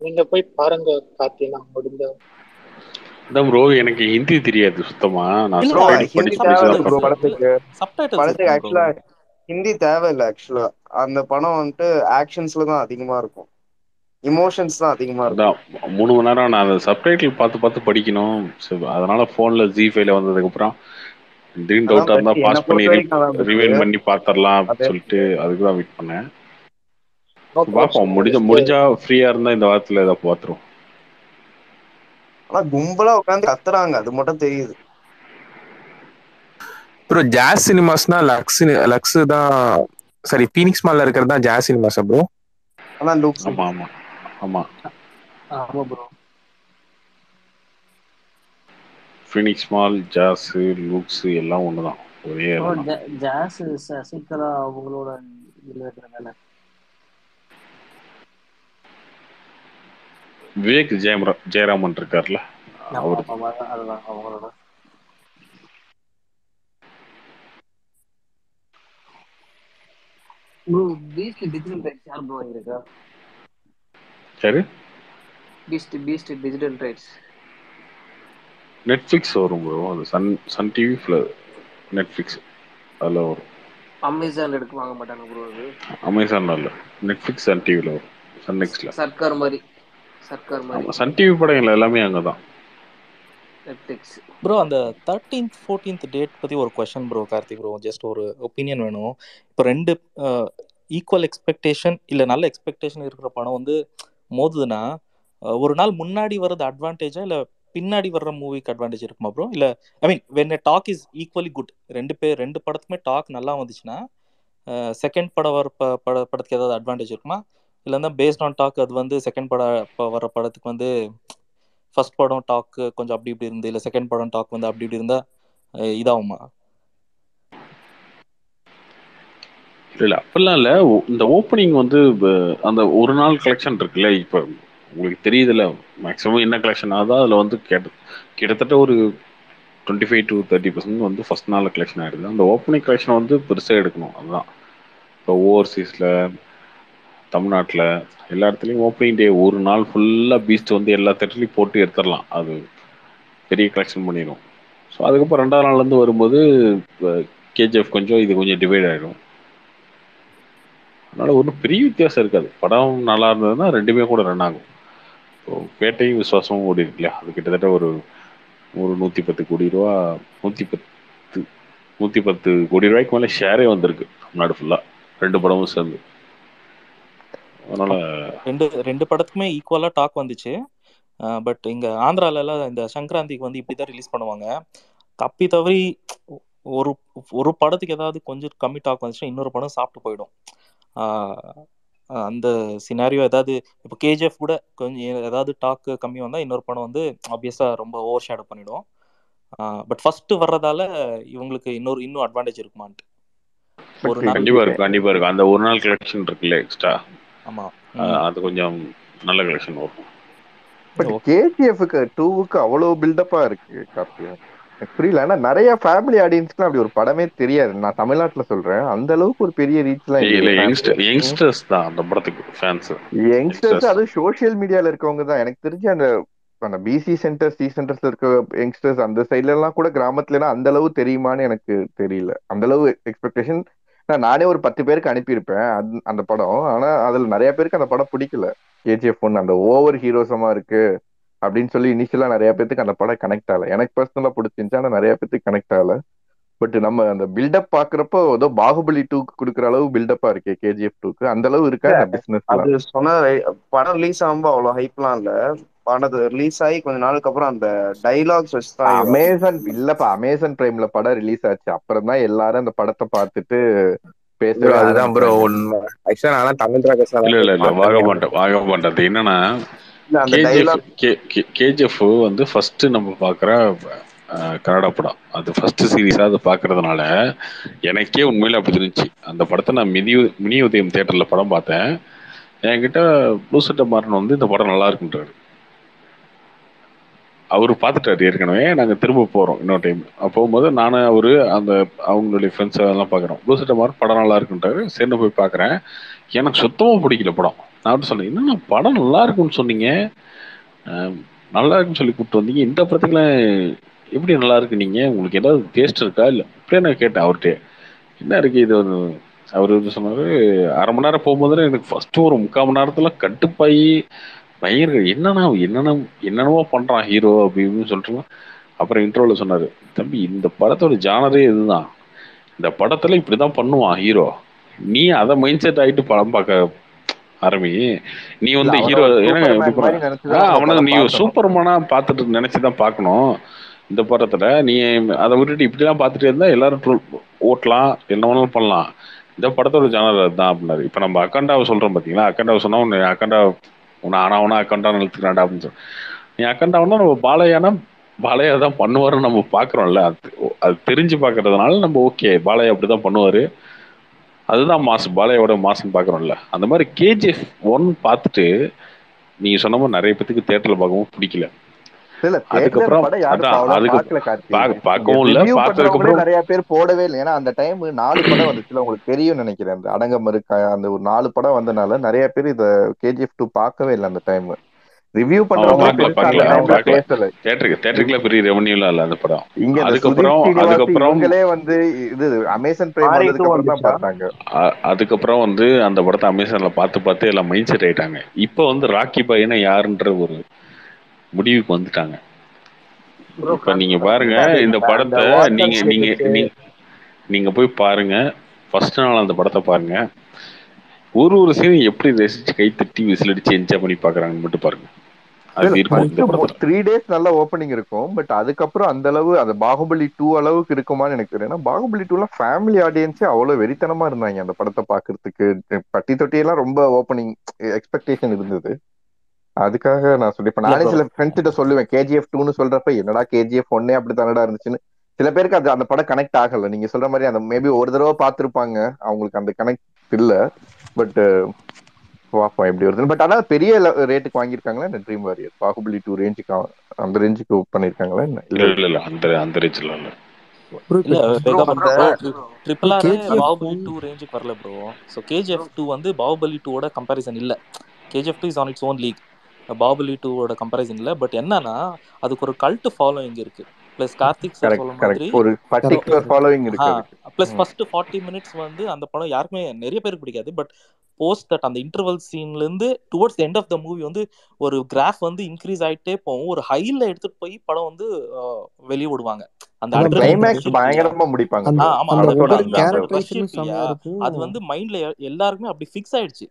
நீங்க போய் பாருங்க கார்த்தினா முடிஞ்ச அதான் ப்ரோ எனக்கு ஹிந்தி தெரியாது சுத்தமா நான் இல்ல ப்ரோ சப்டைட்டில் ஹிந்தி படிச்சு தேவை படிச்சு ப்ரோ தான் படத்துக்கு சப்டைட்டில்ஸ் படத்துக்கு இருக்கும் ப்ரோ ஆக்சுவலா ஹிந்தி தேவையில்லை ஆக்சுவலா அந்த படம் வந்துட்டு ஆக்ஷன்ஸ்ல தான் அதிகமா இருக்கும் இமோஷன்ஸ் தான் அதிகமா இருக்கும் அதான் மூணு மணி நேரம் நான் அந்த சப்டைட்டில் பார்த்து பார்த்து படிக்கணும் So, அதனால ஃபோனில் ஜி ஃபைவ்ல வந்ததுக்கப்புறம் திடீர்னு அதான் டவுட்டாக இருந்தால் பெஸ்ட் என்னை பாஸ் பண்ணி பொறுத்த வரைக்கும் அதான் பெஸ்ட் ரிவைன் பண்ணி பார்த்துடலாம் அது அப்படின்னு சொல்லிட்டு அதுக்கு தான் வெயிட் பண்ணேன் நோ பார்ப்போம் முடிஞ்ச முடிஞ்சா ஃப்ரீயாக இருந்தால் இந்த வாரத்தில் ஏதாவது பார்த்துருவோம் ஆனா கும்பலா உட்காந்து கத்துறாங்க அது மட்டும் தெரியுது ப்ரோ ஜாஸ் சினிமாஸ்னா லக்ஸ் லக்ஸ் தான் சாரி பீனிக்ஸ் மால்ல இருக்கிறது தான் ஜாஸ் சினிமாஸா ப்ரோ ஆனா லுக்ஸ் ஆமாம் ஆமாம் ஆமாம் ஆமா bro Phoenix mall Jazz Lux எல்லாம் ஒன்று தான் ஒரே ப்ரோ இடம் தான் ஜாஸ் சசிகலா அவங்களோட இதுல இருக்கிறதால விவேக் ஜெயமரா ஜெயராமன் இருக்கார்ல ஆமா அவர் ஆமா அதான் அதுதான் அவங்களோட ப்ரோ பீஸ்ட் டிஜிட்டல் ரைட்ஸ் யார் ப்ரோ வாங்கியிருக்கா சரி Beast Beast digital rights Netflix வரும் ப்ரோ அது சன் சன் டிவி நெட்ஃப்ளிக்ஸ் அதில் வரும் அமேசான்ல எடுக்க வாங்க மாட்டாங்க ப்ரோ அது அமேசான் இல்லை நெட்ஃப்ளிக்ஸ் சன் டிவியில் வரும் சன் நெக்ஸ்டில் சர்க்கார் மாதிரி சர்க்கார் மாதிரி ஆமாம் சன் டிவி படங்கள் எல்லாமே அங்கே தான் நெட்ஃபிளிக்ஸ் ப்ரோ அந்த தேர்ட்டீன்த் ஃபோர்டீன்த் டேட் பற்றி ஒரு question bro Karthik bro just ஒரு ஒப்பீனியன் வேணும் இப்போ ரெண்டு ஈக்குவல் எக்ஸ்பெக்டேஷன் இல்லை நல்ல எக்ஸ்பெக்டேஷன் இருக்கிற படம் வந்து மோதுதுன்னா அஹ், ஒரு நாள் முன்னாடி வர்றது அட்வான்டேஜா இல்லை பின்னாடி வர்ற மூவிக்கு அட்வான்டேஜ் இருக்குமா ப்ரோ இல்லை I mean when talk is equally good ரெண்டு பேர் ரெண்டு படத்துக்குமே டாக் நல்லா வந்துச்சுன்னா செகண்ட் படம் வர ப பட படத்துக்கு ஏதாவது அட்வான்டேஜ் இருக்குமா இல்லைன்னா பேஸ்ட் ஆன் டாக் அது வந்து செகண்ட் பட ப- வர படத்துக்கு வந்து ஃபர்ஸ்ட் படம் டாக் கொஞ்சம் அப்படி இப்படி இருந்து இல்லை செகண்ட் படம் டாக் வந்து அப்படி இப்படி இருந்தா அஹ் இதாகுமா இல்லை இல்லை அப்படிலாம் இல்லை இந்த ஓப்பனிங் வந்து ப- அந்த ஒரு நாள் கலெக்ஷன் இருக்குல்ல இப்போ உங்களுக்கு தெரியுதுல்ல மேக்ஸிமம் என்ன கலெக்ஷன் ஆகுதோ அதில் வந்து கேட்ட கிட்டத்தட்ட ஒரு twenty five to thirty percent வந்து ஃபர்ஸ்ட் நாள் கலெக்ஷன் ஆகிடுது அந்த ஓப்பனிங் கலெக்ஷன் வந்து பெருசாக எடுக்கணும் அதுதான் இப்போ ஓவர்சீஸில் தமிழ்நாட்டில் எல்லா இடத்துலையும் ஓப்பனிங் டே ஒரு நாள் ஃபுல்லாக பீஸ்ட் வந்து எல்லா தேட்டர்லையும் போட்டு எடுத்துடலாம் அது பெரிய கலெக்ஷன் பண்ணிடும் ஸோ அதுக்கப்புறம் ரெண்டாவது நாள்லேருந்து வரும்போது கேஜிஎஃப் கொஞ்சம் இது கொஞ்சம் டிவைட் ஆகிடும் அதனால ஒன்றும் பெரிய வித்தியாசம் இருக்காது படம் நல்லா இருந்ததுன்னா ரெண்டுமே கூட ரன் ஆகும் ஸோ பேட்டையும் விசுவாசமும் ஓடி இருக்கு இல்லையா அது கிட்டத்தட்ட ஒரு ஒரு நூற்றி பத்து கோடி ரூபா நூற்றி பத்து நூற்றி பத்து கோடி ரூபாய்க்கு மேலே ஷேரே வந்திருக்கு தமிழ்நாடு ஃபுல்லாக ரெண்டு படமும் சேர்ந்து அதனால ரெண்டு ரெண்டு படத்துக்குமே ஈக்குவலாக டாக் வந்துச்சு பட் இங்கே ஆந்திராலலாம் இந்த சங்கராந்திக்கு வந்து இப்படி தான் ரிலீஸ் பண்ணுவாங்க தப்பி தவறி ஒரு ஒரு படத்துக்கு ஏதாவது கொஞ்சம் கம்மி டாக் வந்துச்சுன்னா இன்னொரு படம் சாப்பிட்டு போயிடும் ஆஹ் அந்த சினாரியோ ஏதாவது இப்போ கேஜிஎஃப் கூட கொஞ்சம் ஏதாவது டாக் கம்மி வந்தால் இன்னொரு படம் வந்து ஆப்வியஸாக ரொம்ப ஓவர் ஷேடோ பண்ணிடும் பட் ஃபர்ஸ்ட் வர்றதால இவங்களுக்கு இன்னொரு இன்னும் அட்வான்டேஜ் இருக்குமான்ட்டு ஒரு நாள் கண்டிப்பா இருக்கும் கண்டிப்பா இருக்கும் அந்த ஒரு நாள் கலெக்ஷன் இருக்குல்ல எக்ஸ்ட்ரா ஆமா அது கொஞ்சம் நல்ல கலெக்ஷன் வரும் பட் கேஜிஎஃப்க்கு டூவுக்கு அவ்வளவு பில்டப்பா இருக்கு கார்த்தியா எனக்கு புரியல ஏன்னா நிறைய ஃபேமிலி ஆடியன்ஸ்க்குலாம் அப்படி ஒரு படமே தெரியாது நான் தமிழ்நாட்டுல சொல்றேன் அந்த அளவுக்கு ஒரு பெரிய ரீச்லாம் இல்ல யங்ஸ்டர் யங்ஸ்டர்ஸ் தான் அந்த படத்துக்கு ஃபேன்ஸ் யங்ஸ்டர்ஸ் அதுவும் சோஷியல் மீடியால இருக்கவங்க தான் எனக்கு தெரிஞ்சு அந்த அந்த பிசி சென்டர் சி சென்டர்ஸ்ல இருக்க யங்ஸ்டர்ஸ் அந்த சைட்ல எல்லாம் கூட கிராமத்துல அந்த அளவு தெரியுமான்னு எனக்கு தெரியல அந்த அளவு எக்ஸ்பெக்டேஷன் நானே ஒரு பத்து பேருக்கு அனுப்பியிருப்பேன் அந்த- அந்த படம் ஆனா அதுல நிறைய பேருக்கு அந்த படம் பிடிக்கல கேஜிஎஃப் ஒன் அந்த ஓவர் ஹீரோசமா இருக்கு அப்படின்னு சொல்லி இனிஷியலா நிறைய பேத்துக்கு அந்த படம் கனெக்ட் ஆகல எனக்கு பர்சனலா பிடிச்சிருந்துச்சு ஆனா நிறைய பேத்துக்கு கனெக்ட் ஆகல பட் நம்ம அந்த பில்டப் பாக்குறப்போ ஏதோ பாகுபலி டூக்கு கொடுக்குற அளவு பில்டப்பா இருக்கு கேஜிஎஃப் டூக்கு அந்த அளவு இருக்கா இந்த பிசினஸ் அது சொன்ன படம் ரிலீஸ் ஆகும்போது அவ்வளவு ஹைப்லாம் இல்ல படம் ரிலீஸ் ஆகி கொஞ்ச நாளுக்கு அப்புறம் அந்த டைலாக்ஸ் வச்சு தான் இவன் அமேசான் இல்லப்பா அமேசான் பிரைம்ல படம் ரிலீஸ் ஆச்சு அப்புறம் தான் எல்லாரும் அந்த படத்தை பார்த்துட்டு ப்ரோ பேசவே அதுதான் ப்ரோ ஆரம்பிச்சாங்க உண்மை ஆக்சுவலா நான் தமிழ் ராகேஷ் இல்ல இல்ல இல்ல வாக மாட்டேன் வாக மாட்டேன் அது என்னன்னா இல்ல அந்த கேஜிஎஃப் டைலாக் கேஜிஎஃப் வந்து ஃபர்ஸ்ட் நம்ம பாக்குற அஹ், கன்னட படம் அது ஃபர்ஸ்ட் சீரீஸா அது பாக்குறதுனால எனக்கே உண்மையில அப்படி இருந்துச்சு அந்த படத்தை நான் மிதி மினி உதயம் தியேட்டர்ல படம் பார்த்தேன் என்கிட்ட ப்ளூசட்ட மாறன் வந்து இந்த படம் நல்லா இருக்குன்றாரு அவரு பார்த்துட்டாரு ஏற்கனவே நாங்க திரும்ப போறோம் இன்னொரு டைம் போகும்போது நானும் அவரு அந்த அவங்களுடைய ஃப்ரெண்ட்ஸ் எல்லாம் பாக்குறோம் ப்ளூசட்ட மாறன் படம் நல்லா இருக்குன்றாரு சரின்னு போய் பாக்குறேன் எனக்கு சுத்தமா பிடிக்கல படம் நான் வந்து சொன்னேன் என்னண்ணா படம் நல்லா இருக்குன்னு சொன்னீங்க அஹ், நல்லா இருக்குன்னு சொல்லி கூப்பிட்டு வந்தீங்க இந்த படத்துக்குலாம் எப்படி நல்லா இருக்கு நீங்க உங்களுக்கு ஏதாவது டேஸ்ட் இருக்கா இல்லை அப்படியே நான் கேட்டேன் அவர்கிட்ட என்ன இருக்கு இது ஒரு அவர் வந்து சொன்னாரு அரை மணி நேரம் போகும்போது எனக்கு ஃபர்ஸ்ட் ஒரு முக்கால் மணி நேரத்துல கட்டுப்பாயி பயங்கர என்னன்னா என்னென்ன என்னென்னவோ பண்றான் ஹீரோ அப்படி இப்படின்னு சொல்லிட்டு அப்புறம் இன்ட்ரோல சொன்னாரு தம்பி இந்த படத்தோட ஜானரே இதுதான் இந்த படத்துல இப்படிதான் பண்ணுவான் ஹீரோ நீ அதை மைண்ட் செட் ஆயிட்டு படம் பார்க்க ஆரம்பி நீ வந்து இல்ல, ஹீரோ அவனை ஒரு ஏன்னா Superman இப்ப மாதிரி நினைச்சுதான் அந்த அவனை படம் நீ பார்க்கணும். சூப்பர்மேனா பார்த்துட்டு நினைச்சுதான் பார்க்கணும் இந்த படத்துல நீ அதை விட்டுட்டு இப்படிலாம் பார்த்துட்டு இருந்தா எல்லாரும் troll ஓட்டலாம் என்ன வேணாலும் பண்ணலாம் இந்த படத்தோட ஜானர் அதுதான் அப்படின்னாரு இப்ப நம்ம அக்கண்டாவை சொல்றோம் பாத்தீங்களா அக்கண்டாவை சொன்னா உன்னை அக்கண்டா உன்னை ஆனாவனா அக்கண்டா நிறுத்துக்கிறாண்டா அப்படின்னு சொல்லி நீ அக்கண்டாவனா நம்ம பாலையானா பாலையா தான் பண்ணுவாருன்னு நம்ம பாக்குறோம்ல அது அது தெரிஞ்சு பாக்குறதுனால நம்ம ஓகே பாலையா அப்படிதான் பண்ணுவாரு அதுதான் மாசு பாலையோட மாசுன்னு பாக்குறோம்ல அந்த மாதிரி கேஜிஎஃப் ஒன் பார்த்துட்டு நீங்க சொன்ன மாதிரி நிறைய பேத்துக்கு தேட்டர்ல பார்க்கவும் பிடிக்கல இல்ல theatre அதுக்கப்புறம் படம் யாரும் அதான் அவ்வளவா அதுக்கு பார்க்கல கார்த்தி. பாக்க- பார்க்கவும் இல்ல Review பார்த்ததுக்கு பண்றவங்களே அப்புறம் நிறைய பேர் போடவே இல்லை ஏன்னா அந்த டைம் நாலு படம் வந்துச்சுல உங்களுக்கு தெரியும் நினைக்கிறேன் அந்த அடங்கம் இருக்கா அந்த ஒரு நாலு படம் வந்தனால நிறைய பேர் இத கேஜிஎஃப் டூ பார்க்கவே இல்லை அந்த டைம் ரிவ்யூ அவன் பண்றவங்க பார்க்கல பெருசா அந்த பார்க்கல அவன் டைம்ல பார்க்கல பேசல தேட்டருக்கு தேட்டருக்குல பெரிய ரெவன்யூலாம் இல்ல அந்த படம் இங்க இந்த சுதீப் அதுக்கப்புறம் ஸ்ரீனிவாஸ் அதுக்கப்புறம் இவங்களே வந்து இது அமேசான் பிரைம் மாரி வந்ததுக்கு டூ அப்புறம் தான் வந்துச்சா பார்த்தாங்க அ- அதுக்கப்புறம் வந்து அந்த படத்தை அமேசான்ல பார்த்து பார்த்து எல்லாம் மைண்ட் செட் ஆயிட்டாங்க இப்போ வந்து ராக்கி பாய்னா யாருன்ற ஒரு முடிவுக்கு வந்துட்டாங்க ப்ரோ இப்ப நீங்க பாருங்க இந்த அந்த படத்தை வாட்டர் நீங்க நீங்க ஸ்னிப்பெட் நீங்க நீங்க போய் பாருங்க ஃபர்ஸ்ட் நாள் அந்த படத்தை பாருங்க ஒரு ஒரு சீனும் எப்படி ரசிச்சு கை தட்டி விசில் அடிச்சு என்ஜாய் பண்ணி பாக்குறாங்கன்னு மட்டும் பாருங்க அது இருக்கும் இந்த படத்துல ஃபர்ஸ்ட் த்ரீ டேஸ் நல்ல ஓப்பனிங் இருக்கும் பட் அதுக்கப்புறம் அந்த அளவு அது பாகுபலி டூ அளவுக்கு இருக்குமான்னு எனக்கு தெரியல ஏன்னா பாகுபலி டூல ஃபேமிலி ஆடியன்ஸே அவ்வளவு வெறித்தனமா இருந்தாங்க அந்த படத்தை பாக்குறதுக்கு பட்டி தொட்டியெல்லாம் ரொம்ப ஓப்பனிங் எக்ஸ்பெக்டேஷன் இருந்தது அதுக்காக நான் சொல்லி இப்ப இல்ல நானே ப்ரோ சில ஃப்ரெண்ட்ஸ் கிட்ட சொல்லுவேன் கேஜிஎஃப் டூன்னு சொல்றப்ப என்னடா கேஜிஎஃப் ஒன்னே அப்படி தானடா இருந்துச்சுன்னு சில பேருக்கு அது அந்த படம் கனெக்ட் ஆகல நீங்க சொல்ற மாதிரி அந்த மேபி ஒரு தடவை பார்த்திருப்பாங்க அவங்களுக்கு அந்த கனெக்ட் இல்ல பட் பார்ப்போம் எப்படி வருது பட் ஆனா பெரிய ரேட்டுக்கு வாங்கியிருக்காங்களா இந்த ட்ரீம் வாரியர் பாகுபலி டூ ரேஞ்சுக்கு அந்த ரேஞ்சுக்கு பண்ணிருக்காங்களா என்ன இல்ல இல்ல இல்ல அந்த அந்த ரேஞ்சில் இல்ல ப்ரோ இல்ல இப்போ வேகா அந்த bro triple R KGF Baahubali one two ரேஞ்சுக்கு வரல ப்ரோ ஸோ கேஜிஎஃப் டூ வந்து பாகுபலி டூவோட கம்பேரிசன் இல்ல KGF two is on its own league Baahubali டூவோட கம்பேரிசன் இல்ல பட் என்னன்னா அதுக்கு ஒரு கல்ட் ஃபாலோயிங் இருக்கு ப்ளஸ் கார்த்திக் சார் கரெக்ட் சொல்ல மாதிரி கரெக்ட் ஒரு கரெக்ட் பர்டிகுலர் கரெக்ட் ஃபாலோவிங் இருக்கு ஆ அதுக்கு ப்ளஸ் ம். ஃபர்ஸ்ட் ஃபார்ட்டி மினிட்ஸ் வந்து அந்த படம் யாருக்குமே நிறைய பேருக்கு பிடிக்காது பட் போஸ்ட் தட் அந்த இன்டர்வல் சீன்ல இருந்து towards end of the movie வந்து ஒரு கிராஃப் வந்து இன்க்ரீஸ் ஆயிட்டே போகும் ஒரு ஹைல எடுத்துட்டு போய் படம் வந்து வெளியே விடுவாங்க அந்த அதான் ப்ரோ அட்ரினல் அந்த கிளைமேக்ஸ் ரஷ் இருக்கு இல்லையா பயங்கரமா முடிப்பாங்க அந்த ப்ரோ ஆ ஆமா அந்த அந்த படத்தோட ஒவ்வொரு அந்த அந்த அந்த ரஷ் கேரக்டரைசேஷனும் இருக்கு இல்லையா செம்மையா அது இருக்கும் வந்து மைண்ட்ல எல்லாருக்குமே அப்படி ஃபிக்ஸ் ஆயிடுச்சு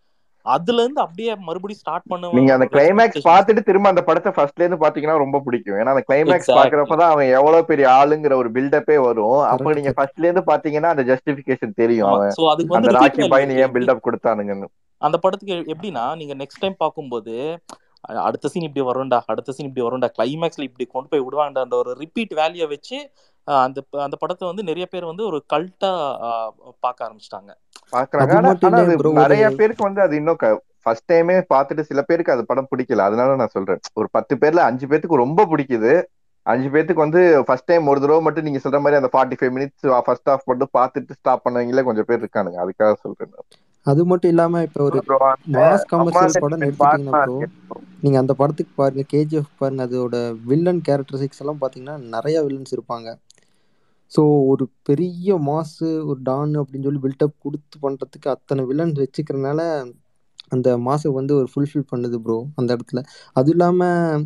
அதுல இருந்து அப்படியே மறுபடியும் ஸ்டார்ட் நீங்க பண்ணுவாங்க அந்த ஒரு கிளைமேக்ஸ் எக்ஸ்பெக்டேஷன்ஸ் பார்த்துட்டு திரும்ப அந்த படத்தை ஃபர்ஸ்ட்ல இருந்து பாத்தீங்கன்னா ரொம்ப பிடிக்கும் ஏன்னா அந்த கிளைமேக்ஸ் எக்ஸாக்ட்லி பாக்குறப்பதான் அவன் எவ்வளவு பெரிய ஆளுங்கிற ஒரு பில்டப்பே வரும் அப்ப கரெக்ட் நீங்க கரெக்ட் ஃபர்ஸ்ட்ல இருந்து பாத்தீங்கன்னா அந்த ஜஸ்டிபிகேஷன் தெரியும் ஆமா அவன் சோ அதுக்கு அந்த வந்து ரிப்பீட் ராக்கி வேல்யூ பாய்னு இருக்கு ஏன் எப்படி பில்டப் கொடுத்தானுங்கன்னு அந்த படத்துக்கு எ- எப்படின்னா நீங்க நெக்ஸ்ட் டைம் பார்க்கும்போது அ- அடுத்த சீன் இப்படி வரும்டா அடுத்த சீன் இப்படி வரும்டா கிளைமேக்ஸ்ல இப்படி கொண்டு போய் விடுவாங்கன்ற ஒரு ரிப்பீட் வேல்யூ வச்சு அ, அந்த ப- அந்த படத்தை வந்து நிறைய பேர் வந்து ஒரு கல்ட்டா பார்க்க ஆரம்பிச்சிட்டாங்க பாக்குறாங்க அது ஆனா மட்டும் ஆனா இல்ல அது ப்ரோ ஒரு நிறைய பேருக்கு வந்து அது இன்னும் ஃபர்ஸ்ட் டைமே பார்த்துட்டு சில பேருக்கு அது படம் பிடிக்கல அதனால நான் சொல்றேன் ஒரு பத்து பேர்ல அஞ்சு பேத்துக்கு ரொம்ப பிடிக்குது அஞ்சு பேத்துக்கு வந்து ஃபர்ஸ்ட் டைம் ஒரு தடவை மட்டும் நீங்க சொல்ற மாதிரி அந்த forty five minutes first half மட்டும் பார்த்துட்டு ஸ்டாப் பண்ணவங்களே கொஞ்சம் பேர் இருக்கானுங்க அதுக்காக சொல்றேன் நான். அது மட்டும் இல்லாம இப்ப ஒரு ப்ரோ அந்த மாஸ் அம்மா கமர்ஷியல் படம் சென்டிமெண்ட் எடுத்துட்டீங்கன்னா பார்க்கணும் ப்ரோ இருக்கேன் bro. நீங்க அந்த படத்துக்கு பாருங்க கேஜிஎஃப் பாருங்க அதோட வில்லன் கேரக்டரிஸ்டிக்ஸ் எல்லாம் பாத்தீங்கன்னா நிறைய வில்லன்ஸ் இருப்பாங்க ஸோ ஒரு பெரிய மாசு ஒரு டான் அப்படின்னு சொல்லி பில்டப் கொடுத்து பண்றதுக்கு அத்தனை வில்லன்ஸ் வச்சுக்கிறனால அந்த மாசை வந்து ஒரு ஃபுல்ஃபில் பண்ணுது ப்ரோ அந்த இடத்துல அதுவும் இல்லாம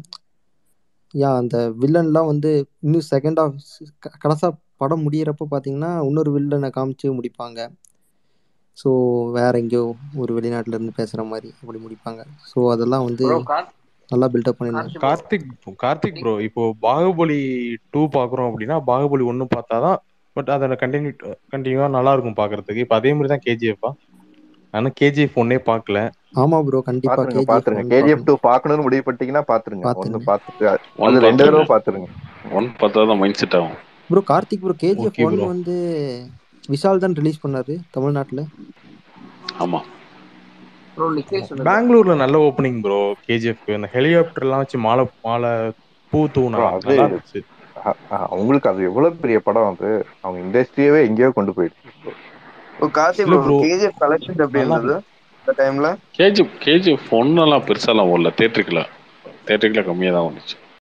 யா அந்த வில்லன்லாம் வந்து இன்னும் செகண்ட் ஆஃப் கடைசா படம் முடியிறப்ப பார்த்தீங்கன்னா இன்னொரு வில்லனை காமிச்சு முடிப்பாங்க ஸோ வேற எங்கேயோ ஒரு வெளிநாட்டுல இருந்து பேசுற மாதிரி அப்படி முடிப்பாங்க ஸோ அதெல்லாம் வந்து ப்ரோ கார் நல்லா பில்டப் பண்ணியிருந்தாங்க கார்த்தி ப்ரோ கார்த்திக் கார்த்திக் ப்ரோ இப்போ பாகுபலி டூ பாக்குறோம் அப்படின்னா பாகுபலி ஒன்னு பார்த்தாதான் பட் அதோட கண்டினியூ கண்டினியூவா நல்லா இருக்கும் பாக்குறதுக்கு இப்போ அதே மாதிரி தான் கேஜிஎஃப்பா ஆனா கேஜிஎஃப் ஒன்னே பார்க்கல ஆமா ப்ரோ கண்டிப்பா பாத்துருங்க கேஜிஎஃப் பாத்துருங்க ஒன் கேஜிஎஃப் பார்க்கணும் டூ பார்க்கணும்னு முடிவு பண்ணிட்டீங்கன்னா பாத்துருங்க ஒன்னு பார்த்துருங்க பார்த்துட்டு ஒன் அது ரெண்டு பார்த்துருங்க தடவை பாத்துருங்க ஒன் பார்த்தா தான் மைண்ட் செட் ஆகும் bro Karthik bro KGF okay one bro வந்து விஷால் தான் ரிலீஸ் பண்ணாரு தமிழ்நாட்டுல ஆமா ப்ரோ நிக்கேஷ் சொல்லுங்க பெங்களூர்ல நல்ல ஓப்பனிங் ப்ரோ கேஜிஎஃப் இந்த ஹெலிகாப்டர்லாம் வச்சு மாலை மாலை பூ ப்ரோ தூவுனாங்க அது நல்லா இருந்துச்சு அ- அ- அவங்களுக்கு அது எவ்வளவு பெரிய படம் அது அவங்க இண்டஸ்ட்ரியவே எங்கேயோ கொண்டு போயிடுச்சு bro. ஓ கார்த்தி இல்ல ப்ரோ ப்ரோ கேஜிஎஃப் கலெக்ஷன் எப்படி நல்லா இருந்தது இருந்துச்சு அந்த டைம்ல கேஜிஎஃப் கேஜிஎஃப் ஒன்னெல்லாம் பெருசாலாம் ஓடல தேட்டருக்குல தேட்டருக்குல கம்மியாக தான் வந்துச்சு